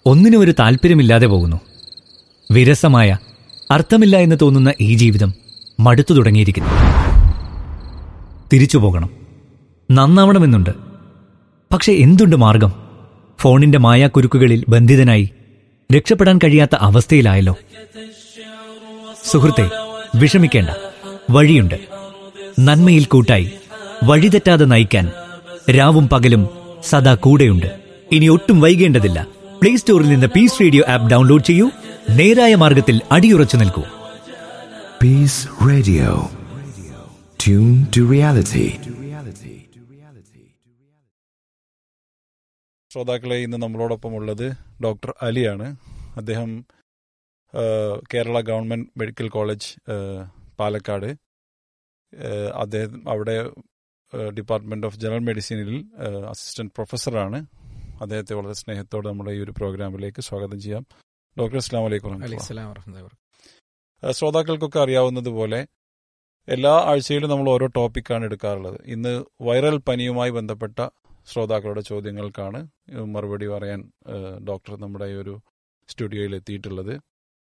ഒന്നിനും ഒരു താല്പര്യമില്ലാതെ പോകുന്നു വിരസമായ അർത്ഥമില്ല എന്ന് തോന്നുന്ന ഈ ജീവിതം മടുത്തു തുടങ്ങിയിരിക്കുന്നു തിരിച്ചു പോകണം നന്നാവണമെന്നുണ്ട് പക്ഷെ എന്തുണ്ട് മാർഗം ഫോണിന്റെ മായാക്കുരുക്കുകളിൽ ബന്ധിതനായി രക്ഷപ്പെടാൻ കഴിയാത്ത അവസ്ഥയിലായല്ലോ സുഹൃത്തെ വിഷമിക്കേണ്ട വഴിയുണ്ട് നന്മയിൽ കൂട്ടായി വഴിതെറ്റാതെ നയിക്കാൻ രാവും പകലും സദാ കൂടെയുണ്ട് ഇനി ഒട്ടും വൈകേണ്ടതില്ല പ്ലേ സ്റ്റോറിൽ നിന്ന് പീസ് റേഡിയോ ആപ്പ് ഡൗൺലോഡ് ചെയ്യൂ നേരായ മാർഗത്തിൽ അടിയുറച്ചു നിൽക്കൂ Peace Radio. Tune to reality. ശ്രോതാക്കളെ ഇന്ന് നമ്മളോടൊപ്പം ഉള്ളത് ഡോക്ടർ അലിയാണ് അദ്ദേഹം ആ, കേരള ഗവൺമെന്റ് മെഡിക്കൽ കോളേജ് ആ, പാലക്കാട് ആ, അദ്ദേഹം അവിടെ ഡിപ്പാർട്ട്മെന്റ് ഓഫ് ജനറൽ മെഡിസിനിൽ അസിസ്റ്റന്റ് പ്രൊഫസറാണ് അദ്ദേഹത്തെ വളരെ സ്നേഹത്തോടെ നമ്മുടെ ഈ ഒരു പ്രോഗ്രാമിലേക്ക് സ്വാഗതം ചെയ്യാം ഡോക്ടർ അസ്ലാം വലൈക്കും വറഹ്മത്തുള്ളാഹി. അലൈഹിസ്സലാം വറഹ്മത്തുള്ളാഹി വബറകാതുഹു. ആ, ശ്രോതാക്കൾക്കൊക്കെ അറിയാവുന്നതുപോലെ എല്ലാ ആഴ്ചയിലും നമ്മൾ ഓരോ ടോപ്പിക്കാണ് എടുക്കാറുള്ളത് ഇന്ന് വൈറൽ പനിയുമായി ബന്ധപ്പെട്ട ശ്രോതാക്കളുടെ ചോദ്യങ്ങൾക്കാണ് മറുപടി പറയാൻ ആ, ഡോക്ടർ നമ്മുടെ ഈ ഒരു സ്റ്റുഡിയോയിൽ എത്തിയിട്ടുള്ളത്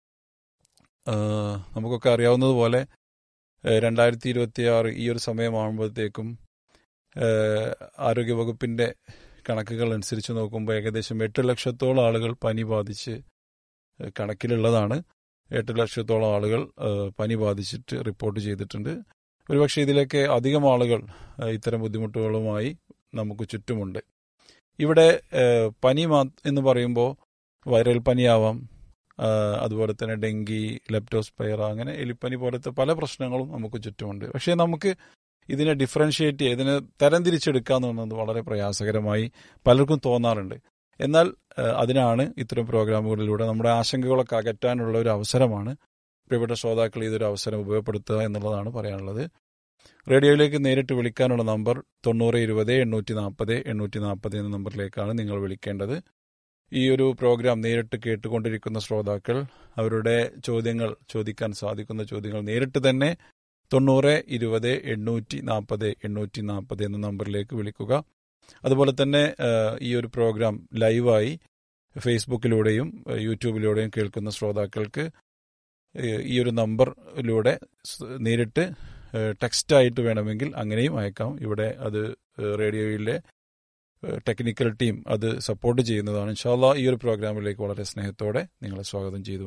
ആ, നമുക്കൊക്കെ അറിയാവുന്നതുപോലെ രണ്ടായിരത്തി ഇരുപത്തി ആറ് ഈ ഒരു സമയമാകുമ്പോഴത്തേക്കും ആ, ആരോഗ്യവകുപ്പിന്റെ കണക്കുകൾ അനുസരിച്ച് നോക്കുമ്പോൾ ഏകദേശം എട്ട് ലക്ഷത്തോളം ആളുകൾ പനി ബാധിച്ച് കണക്കിലുള്ളതാണ് എട്ട് ലക്ഷത്തോളം ആളുകൾ ആ, പനി ബാധിച്ചിട്ട് റിപ്പോർട്ട് ചെയ്തിട്ടുണ്ട് ഒരുപക്ഷെ ഇതിലൊക്കെ അധികം ആളുകൾ ആ, ഇത്തരം ബുദ്ധിമുട്ടുകളുമായി നമുക്ക് ചുറ്റുമുണ്ട് ഇവിടെ ആ, പനി മാ എന്ന് പറയുമ്പോൾ വൈറൽ പനിയാവാം ആ, അതുപോലെ തന്നെ ഡെങ്കി ലെപ്റ്റോസ്പൈറ അങ്ങനെ എലിപ്പനി പോലത്തെ പല പ്രശ്നങ്ങളും നമുക്ക് ചുറ്റുമുണ്ട് പക്ഷേ നമുക്ക് ഇതിനെ ഡിഫറൻഷിയേറ്റ് ചെയ്ത് ഇതിനെ തരംതിരിച്ചെടുക്കുക എന്ന് പറയുന്നത് വളരെ പ്രയാസകരമായി പലർക്കും തോന്നാറുണ്ട് എന്നാൽ ആ, അതിനാണ് ഇത്തരം പ്രോഗ്രാമുകളിലൂടെ നമ്മുടെ ആശങ്കകളൊക്കെ അകറ്റാനുള്ള ഒരു അവസരമാണ് പ്രിയപ്പെട്ട ശ്രോതാക്കൾ ഇതൊരു അവസരം ഉപയോഗപ്പെടുത്തുക എന്നുള്ളതാണ് പറയാനുള്ളത് റേഡിയോയിലേക്ക് നേരിട്ട് വിളിക്കാനുള്ള നമ്പർ തൊണ്ണൂറ് ഇരുപത് എണ്ണൂറ്റി നാൽപ്പത് എണ്ണൂറ്റി നാൽപ്പത് എന്ന നമ്പറിലേക്കാണ് നിങ്ങൾ വിളിക്കേണ്ടത് ഈ ഒരു പ്രോഗ്രാം നേരിട്ട് കേട്ടുകൊണ്ടിരിക്കുന്ന ശ്രോതാക്കൾ അവരുടെ ചോദ്യങ്ങൾ ചോദിക്കാൻ സാധിക്കുന്ന ചോദ്യങ്ങൾ നേരിട്ട് തന്നെ തൊണ്ണൂറ് ഇരുപത് എണ്ണൂറ്റി നാൽപ്പത് എണ്ണൂറ്റി നാൽപ്പത് എന്ന നമ്പറിലേക്ക് വിളിക്കുക അതുപോലെ തന്നെ ആ, ഈ ഒരു പ്രോഗ്രാം ലൈവായി ഫേസ്ബുക്കിലൂടെയും ആ, യൂട്യൂബിലൂടെയും കേൾക്കുന്ന ശ്രോതാക്കൾക്ക് ഏ, ഈ ഒരു നമ്പറിലൂടെ സ് നേരിട്ട് ടെക്സ്റ്റായിട്ട് വേണമെങ്കിൽ അങ്ങനെയും അയക്കാം ഇവിടെ അത് ഏ, റേഡിയോയിലെ ഏ, ടെക്നിക്കൽ ടീം അത് സപ്പോർട്ട് ചെയ്യുന്നതാണ് ഇൻഷാല്ല ഈ ഒരു പ്രോഗ്രാമിലേക്ക് വളരെ സ്നേഹത്തോടെ നിങ്ങളെ സ്വാഗതം ചെയ്തു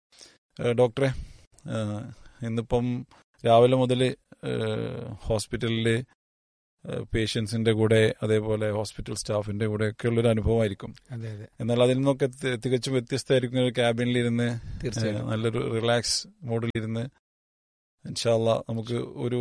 ഏ, ഡോക്ടറെ ഏ, ഇന്നിപ്പം രാവിലെ മുതൽ ഹോസ്പിറ്റലിൽ പേഷ്യൻസിന്റെ കൂടെ അതേപോലെ ഹോസ്പിറ്റൽ സ്റ്റാഫിന്റെ കൂടെ ഒക്കെ ഉള്ളൊരു അനുഭവമായിരിക്കും അതെ അതെ എന്നാൽ അതിൽ നിന്നൊക്കെ തി- തികച്ചും വ്യത്യസ്തമായിരിക്കും ഒരു ക്യാബിനിലിരുന്ന് തീർച്ചയായും ഏഹ് നല്ലൊരു റിലാക്സ് മോഡിലിരുന്ന് ഇൻഷാല്ല നമുക്ക് ഒരു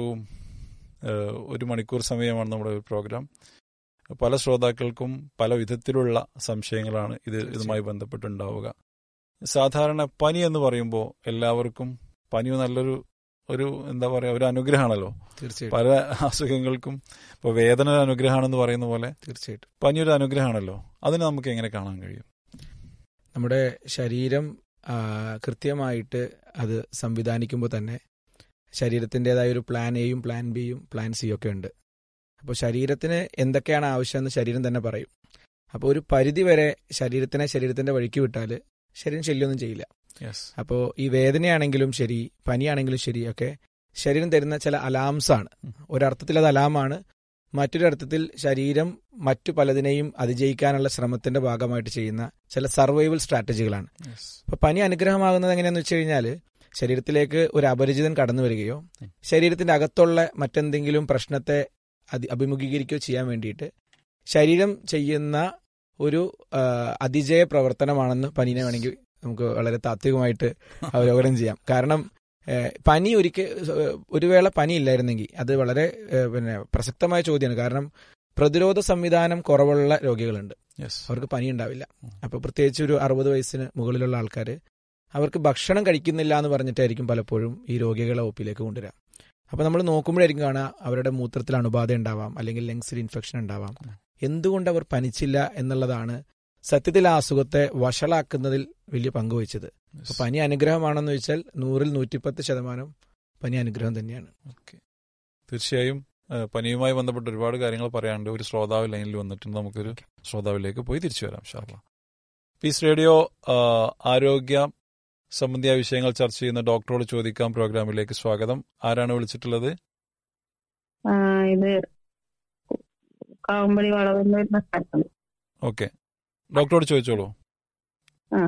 ഏഹ് ഒരു മണിക്കൂർ സമയമാണ് നമ്മുടെ ഒരു പ്രോഗ്രാം പല ശ്രോതാക്കൾക്കും പല വിധത്തിലുള്ള സംശയങ്ങളാണ് ഇത് ഇതുമായി ബന്ധപ്പെട്ടുണ്ടാവുക സാധാരണ പനി എന്ന് പറയുമ്പോൾ എല്ലാവർക്കും പനി നല്ലൊരു ഒരു എന്താ പറയാ ഒരു അനുഗ്രഹമാണല്ലോ തീർച്ചയായിട്ടും പല അസുഖങ്ങൾക്കും ഇപ്പോൾ വേദന ഒരു അനുഗ്രഹമാണെന്ന് പറയുന്ന പോലെ തീർച്ചയായിട്ടും പനി ഒരു അനുഗ്രഹമാണല്ലോ അതിനെ നമുക്ക് എങ്ങനെ കാണാൻ കഴിയും നമ്മുടെ ശരീരം ആ, കൃത്യമായിട്ട് അത് സംവിധാനിക്കുമ്പോൾ തന്നെ ശരീരത്തിൻ്റെതായ ഒരു പ്ലാൻ എയും പ്ലാൻ ബിയും പ്ലാൻ സിയും ഒക്കെ ഉണ്ട് അപ്പോൾ ശരീരത്തിന് എന്തൊക്കെയാണ് ആവശ്യമെന്ന് ശരീരം തന്നെ പറയും അപ്പോൾ ഒരു പരിധി വരെ ശരീരത്തിനെ ശരീരത്തിന്റെ വഴിക്ക് വിട്ടാൽ ശരീരം ശല്യമൊന്നും ചെയ്യില്ല യെസ് അപ്പോൾ ഈ വേദനയാണെങ്കിലും ശരി പനിയാണെങ്കിലും ശരി ഒക്കെ ശരീരം തരുന്ന ചില അലാംസ് ആണ് ഒരർത്ഥത്തിൽ അത് അലാമാണ് മറ്റൊരു അർത്ഥത്തിൽ ശരീരം മറ്റു പലതിനെയും അതിജയിക്കാനുള്ള ശ്രമത്തിന്റെ ഭാഗമായിട്ട് ചെയ്യുന്ന ചില സർവൈവൽ സ്ട്രാറ്റജികളാണ് യെസ് അപ്പൊ പനി അനുഗ്രഹമാകുന്നത് എങ്ങനെയാന്ന് വെച്ച് കഴിഞ്ഞാൽ ശരീരത്തിലേക്ക് ഒരു അപരിചിതൻ കടന്നു വരികയോ ശരീരത്തിന്റെ അകത്തുള്ള മറ്റെന്തെങ്കിലും പ്രശ്നത്തെ അതി അഭിമുഖീകരിക്കുകയോ ചെയ്യാൻ വേണ്ടിയിട്ട് ശരീരം ചെയ്യുന്ന ഒരു ആ, അതിജയ പ്രവർത്തനമാണെന്ന് പനീനെ വേണമെങ്കിൽ നമുക്ക് വളരെ താത്വികമായിട്ട് അവലോകനം ചെയ്യാം കാരണം ഏഹ്, പനി ഒരിക്കൽ ഒരു വേള പനി ഇല്ലായിരുന്നെങ്കിൽ അത് വളരെ ഏഹ്, പിന്നെ പ്രസക്തമായ ചോദ്യമാണ് കാരണം പ്രതിരോധ സംവിധാനം കുറവുള്ള രോഗികളുണ്ട് യെസ് അവർക്ക് പനി ഉണ്ടാവില്ല അപ്പൊ പ്രത്യേകിച്ച് ഒരു അറുപത് വയസ്സിന് മുകളിലുള്ള ആൾക്കാർ അവർക്ക് ഭക്ഷണം കഴിക്കുന്നില്ല എന്ന് പറഞ്ഞിട്ടായിരിക്കും പലപ്പോഴും ഈ രോഗികളെ ഒപ്പിലേക്ക് കൊണ്ടുവരിക അപ്പൊ നമ്മൾ നോക്കുമ്പോഴായിരിക്കും കാണുക അവരുടെ മൂത്രത്തിൽ അണുബാധ ഉണ്ടാവാം അല്ലെങ്കിൽ ലങ്സിൽ ഇൻഫെക്ഷൻ ഉണ്ടാവാം എന്തുകൊണ്ട് അവർ പനിച്ചില്ല എന്നുള്ളതാണ് സത്യത്തിൽ ആ അസുഖത്തെ വഷളാക്കുന്നതിൽ വലിയ പങ്ക് വഹിച്ചത് അപ്പൊ പനി അനുഗ്രഹമാണെന്ന് ചോദിച്ചാൽ നൂറിൽ നൂറ്റിപ്പത്ത് ശതമാനം പനി അനുഗ്രഹം തന്നെയാണ് ഓക്കെ തീർച്ചയായും ആ, പനിയുമായി ബന്ധപ്പെട്ട് ഒരുപാട് കാര്യങ്ങൾ പറയാനുണ്ട് ഒരു ശ്രോതാവ് ലൈനിൽ വന്നിട്ടുണ്ട് നമുക്കൊരു ശ്രോതാവിലേക്ക് പോയി തിരിച്ചു വരാം ഷാർല പീസ് റേഡിയോ ആ, ആരോഗ്യ സംബന്ധിയായ വിഷയങ്ങൾ ചർച്ച ചെയ്യുന്ന ഡോക്ടറോട് ചോദിക്കാം പ്രോഗ്രാമിലേക്ക് സ്വാഗതം ആരാണ് വിളിച്ചിട്ടുള്ളത് ആ, ഇത് കാവുമ്പടി വളവെന്ന് വരുന്ന സ്ഥലത്താണ് ഓക്കെ ഡോക്ടറോട് ചോദിച്ചോളൂ ആ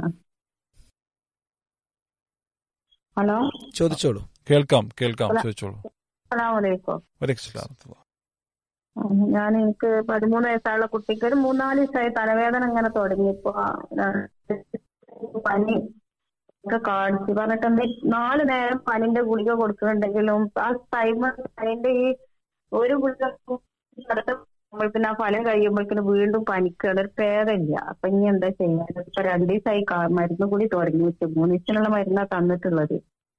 ഹലോ ചോദിച്ചോളൂ കേൾക്കാം കേൾക്കാം അല്ല. ചോദിച്ചോളൂ അസലാമലൈക്കും വലൈക്കും ഞാൻ എനിക്ക് പതിമൂന്ന് വയസ്സുള്ള കുട്ടിക്ക് ഒരു മൂന്നാല് ദിവസമായി തലവേദന ഇങ്ങനെ തുടങ്ങിയപ്പോ ആ, പനി ഒക്കെ കാണിച്ചു പറഞ്ഞിട്ട് എന്താ നാല് നേരം പനിന്റെ ഗുളിക കൊടുക്കുന്നുണ്ടെങ്കിലും ആ ടൈം അതിന്റെ ഈ ഒരു ഗുളിക അടുത്ത ആ ഫലം കഴിയുമ്പോഴേക്കിന് വീണ്ടും പനിക്കുകയാണ് ഒരു ഭേദമില്ല അപ്പൊ ഇനി എന്താ ചെയ്യാൻ ഇപ്പൊ രണ്ടു ദിവസമായി കാ- മരുന്ന് കൂടി തുടങ്ങി വെച്ചു മൂന്ന് ദിവസത്തിനുള്ള മരുന്നാ തന്നിട്ടുള്ളത്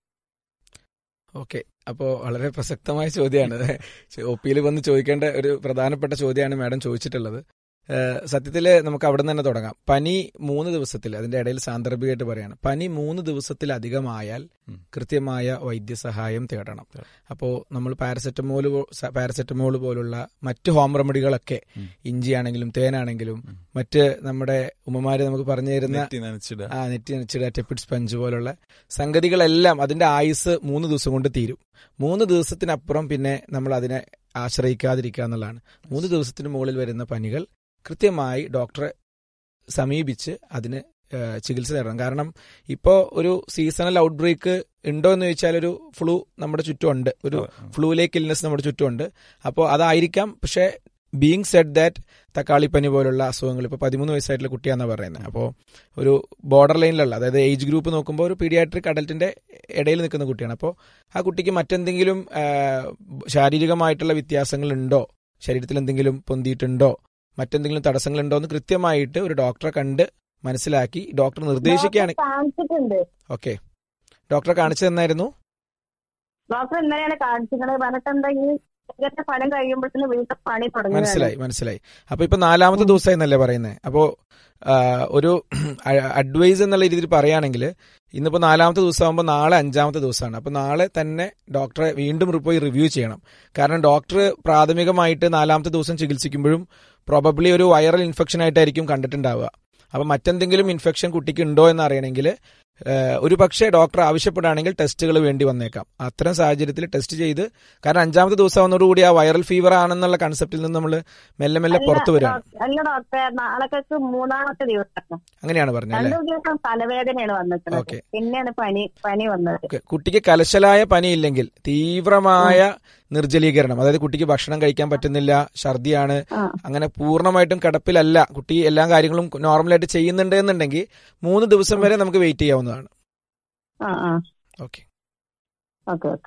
ഓക്കെ അപ്പോൾ വളരെ പ്രസക്തമായ ചോദ്യമാണ് ഒ പിയിൽ വന്ന് ചോദിക്കേണ്ട ഒരു പ്രധാനപ്പെട്ട ചോദ്യമാണ് മാഡം ചോദിച്ചിട്ടുള്ളത് സത്യത്തിൽ നമുക്ക് അവിടെ നിന്ന് തന്നെ തുടങ്ങാം പനി മൂന്ന് ദിവസത്തിൽ അതിന്റെ ഇടയിൽ സാന്ദർഭികമായിട്ട് പറയാണ് പനി മൂന്ന് ദിവസത്തിലധികമായാൽ ഉം. കൃത്യമായ വൈദ്യസഹായം തേടണം തേടണം. അപ്പോൾ നമ്മൾ പാരസെറ്റമോൾ പാരസെറ്റമോൾ പോലുള്ള മറ്റ് ഹോം റെമഡികളൊക്കെ ഉം. ഇഞ്ചിയാണെങ്കിലും തേനാണെങ്കിലും ഉം. മറ്റ് നമ്മുടെ ഉമ്മമാര് നമുക്ക് പറഞ്ഞു തരുന്ന നെറ്റി നനച്ചിടുക ആ നെറ്റി നനച്ചിടുക ടെപ്പിഡ് സ്പഞ്ച് പോലുള്ള സംഗതികളെല്ലാം അതിന്റെ ആയുസ് മൂന്ന് ദിവസം കൊണ്ട് തീരും മൂന്ന് ദിവസത്തിനപ്പുറം പിന്നെ നമ്മൾ അതിനെ ആശ്രയിക്കാതിരിക്കുക എന്നുള്ളതാണ് മൂന്ന് ദിവസത്തിന് മുകളിൽ വരുന്ന പനികൾ കൃത്യമായി ഡോക്ടറെ സമീപിച്ച് അതിന് ഏ, ചികിത്സ തേടണം കാരണം ഇപ്പോൾ ഒരു സീസണൽ ഔട്ട് ബ്രേക്ക് ഉണ്ടോ എന്ന് ചോദിച്ചാൽ ഒരു ഫ്ലൂ നമ്മുടെ ചുറ്റുമുണ്ട് ഒരു ഫ്ലൂലേക്ക് ഇൽനെസ് നമ്മുടെ ചുറ്റുമുണ്ട് അപ്പോൾ അതായിരിക്കാം പക്ഷേ ബീങ് സെഡ് ദാറ്റ് തക്കാളിപ്പനി പോലുള്ള അസുഖങ്ങൾ ഇപ്പോൾ പതിമൂന്ന് വയസ്സായിട്ടുള്ള കുട്ടിയാണെന്ന് പറയുന്നത് അപ്പോൾ ഒരു ബോർഡർ ലൈനിലുള്ള അതായത് ഏജ് ഗ്രൂപ്പ് നോക്കുമ്പോൾ ഒരു പീഡിയാട്രിക് അഡൽട്ടിന്റെ ഇടയിൽ നിൽക്കുന്ന കുട്ടിയാണ് അപ്പോൾ ആ കുട്ടിക്ക് മറ്റെന്തെങ്കിലും ആ, ശാരീരികമായിട്ടുള്ള വ്യത്യാസങ്ങൾ ഉണ്ടോ ശരീരത്തിൽ എന്തെങ്കിലും പൊന്തിയിട്ടുണ്ടോ മറ്റെന്തെങ്കിലും തടസ്സങ്ങളുണ്ടോ എന്ന് കൃത്യമായിട്ട് ഒരു ഡോക്ടറെ കണ്ട് മനസ്സിലാക്കി ഡോക്ടർ നിർദ്ദേശിക്കുകയാണ് ഡോക്ടറെ കാണിച്ചിട്ടുണ്ട് ഓക്കെ ഡോക്ടറെ കാണിച്ചു തന്നായിരുന്നു ഡോക്ടർ ഇന്നലെയാണ് കാണിച്ചിട്ടുള്ളത് പറഞ്ഞിട്ട് എന്താ ഈ ഇതിന്റെ ഫലം കഴിയുമ്പോഴത്തേന് വീട്ടിൽ പണി തുടങ്ങി മനസ്സിലായി മനസ്സിലായി അപ്പൊ ഇപ്പൊ നാലാമത്തെ ദിവസമായി എന്നല്ലേ പറയുന്നത് അപ്പോ ആ, ഒരു അഡ്വൈസ് എന്നുള്ള രീതിയിൽ പറയുകയാണെങ്കിൽ ഇന്നിപ്പോ നാലാമത്തെ ദിവസമാകുമ്പോൾ നാളെ അഞ്ചാമത്തെ ദിവസമാണ് അപ്പൊ നാളെ തന്നെ ഡോക്ടറെ വീണ്ടും പോയി റിവ്യൂ ചെയ്യണം കാരണം ഡോക്ടർ പ്രാഥമികമായിട്ട് നാലാമത്തെ ദിവസം ചികിത്സിക്കുമ്പോഴും പ്രോബബ്ലി ഒരു വൈറൽ ഇൻഫെക്ഷൻ ആയിട്ടായിരിക്കും കണ്ടിട്ടുണ്ടാവുക അപ്പൊ മറ്റെന്തെങ്കിലും ഇൻഫെക്ഷൻ കുട്ടിക്ക് ഉണ്ടോ എന്ന് അറിയണമെങ്കിൽ ഒരു പക്ഷേ ഡോക്ടർ ആവശ്യപ്പെടുകയാണെങ്കിൽ ടെസ്റ്റുകൾ വേണ്ടി വന്നേക്കാം അത്തരം സാഹചര്യത്തിൽ ടെസ്റ്റ് ചെയ്ത് കാരണം അഞ്ചാമത്തെ ദിവസം ആവുന്നതോടുകൂടി ആ വൈറൽ ഫീവർ ആണെന്നുള്ള കൺസെപ്റ്റിൽ നിന്ന് നമ്മൾ മെല്ലെ മെല്ലെ പുറത്തു വരികയാണ് അല്ല ഡോക്ടറെ നാളേക്ക് മൂന്നാമത്തെ ദിവസം അങ്ങനെയാണ് പറഞ്ഞത് അല്ലേ രണ്ടു ദിവസം തലവേദനയാണ് വന്നിട്ടുള്ളത് ഓക്കെ പിന്നെയാണ് പനി പനി വന്നത് ഓക്കെ കുട്ടിക്ക് കലശലായ പനിയില്ലെങ്കിൽ തീവ്രമായ നിർജ്ജലീകരണം അതായത് കുട്ടിക്ക് ഭക്ഷണം കഴിക്കാൻ പറ്റുന്നില്ല ഛർദിയാണ് ആ അങ്ങനെ പൂർണ്ണമായിട്ടും കിടപ്പിലല്ല കുട്ടി എല്ലാ കാര്യങ്ങളും നോർമലായിട്ട് ചെയ്യുന്നുണ്ട് എന്നുണ്ടെങ്കിൽ മൂന്ന് ദിവസം വരെ നമുക്ക് വെയിറ്റ് ചെയ്യാവുന്നതാണ് ആ ആ ഓക്കെ ഓക്കെ ഓക്കെ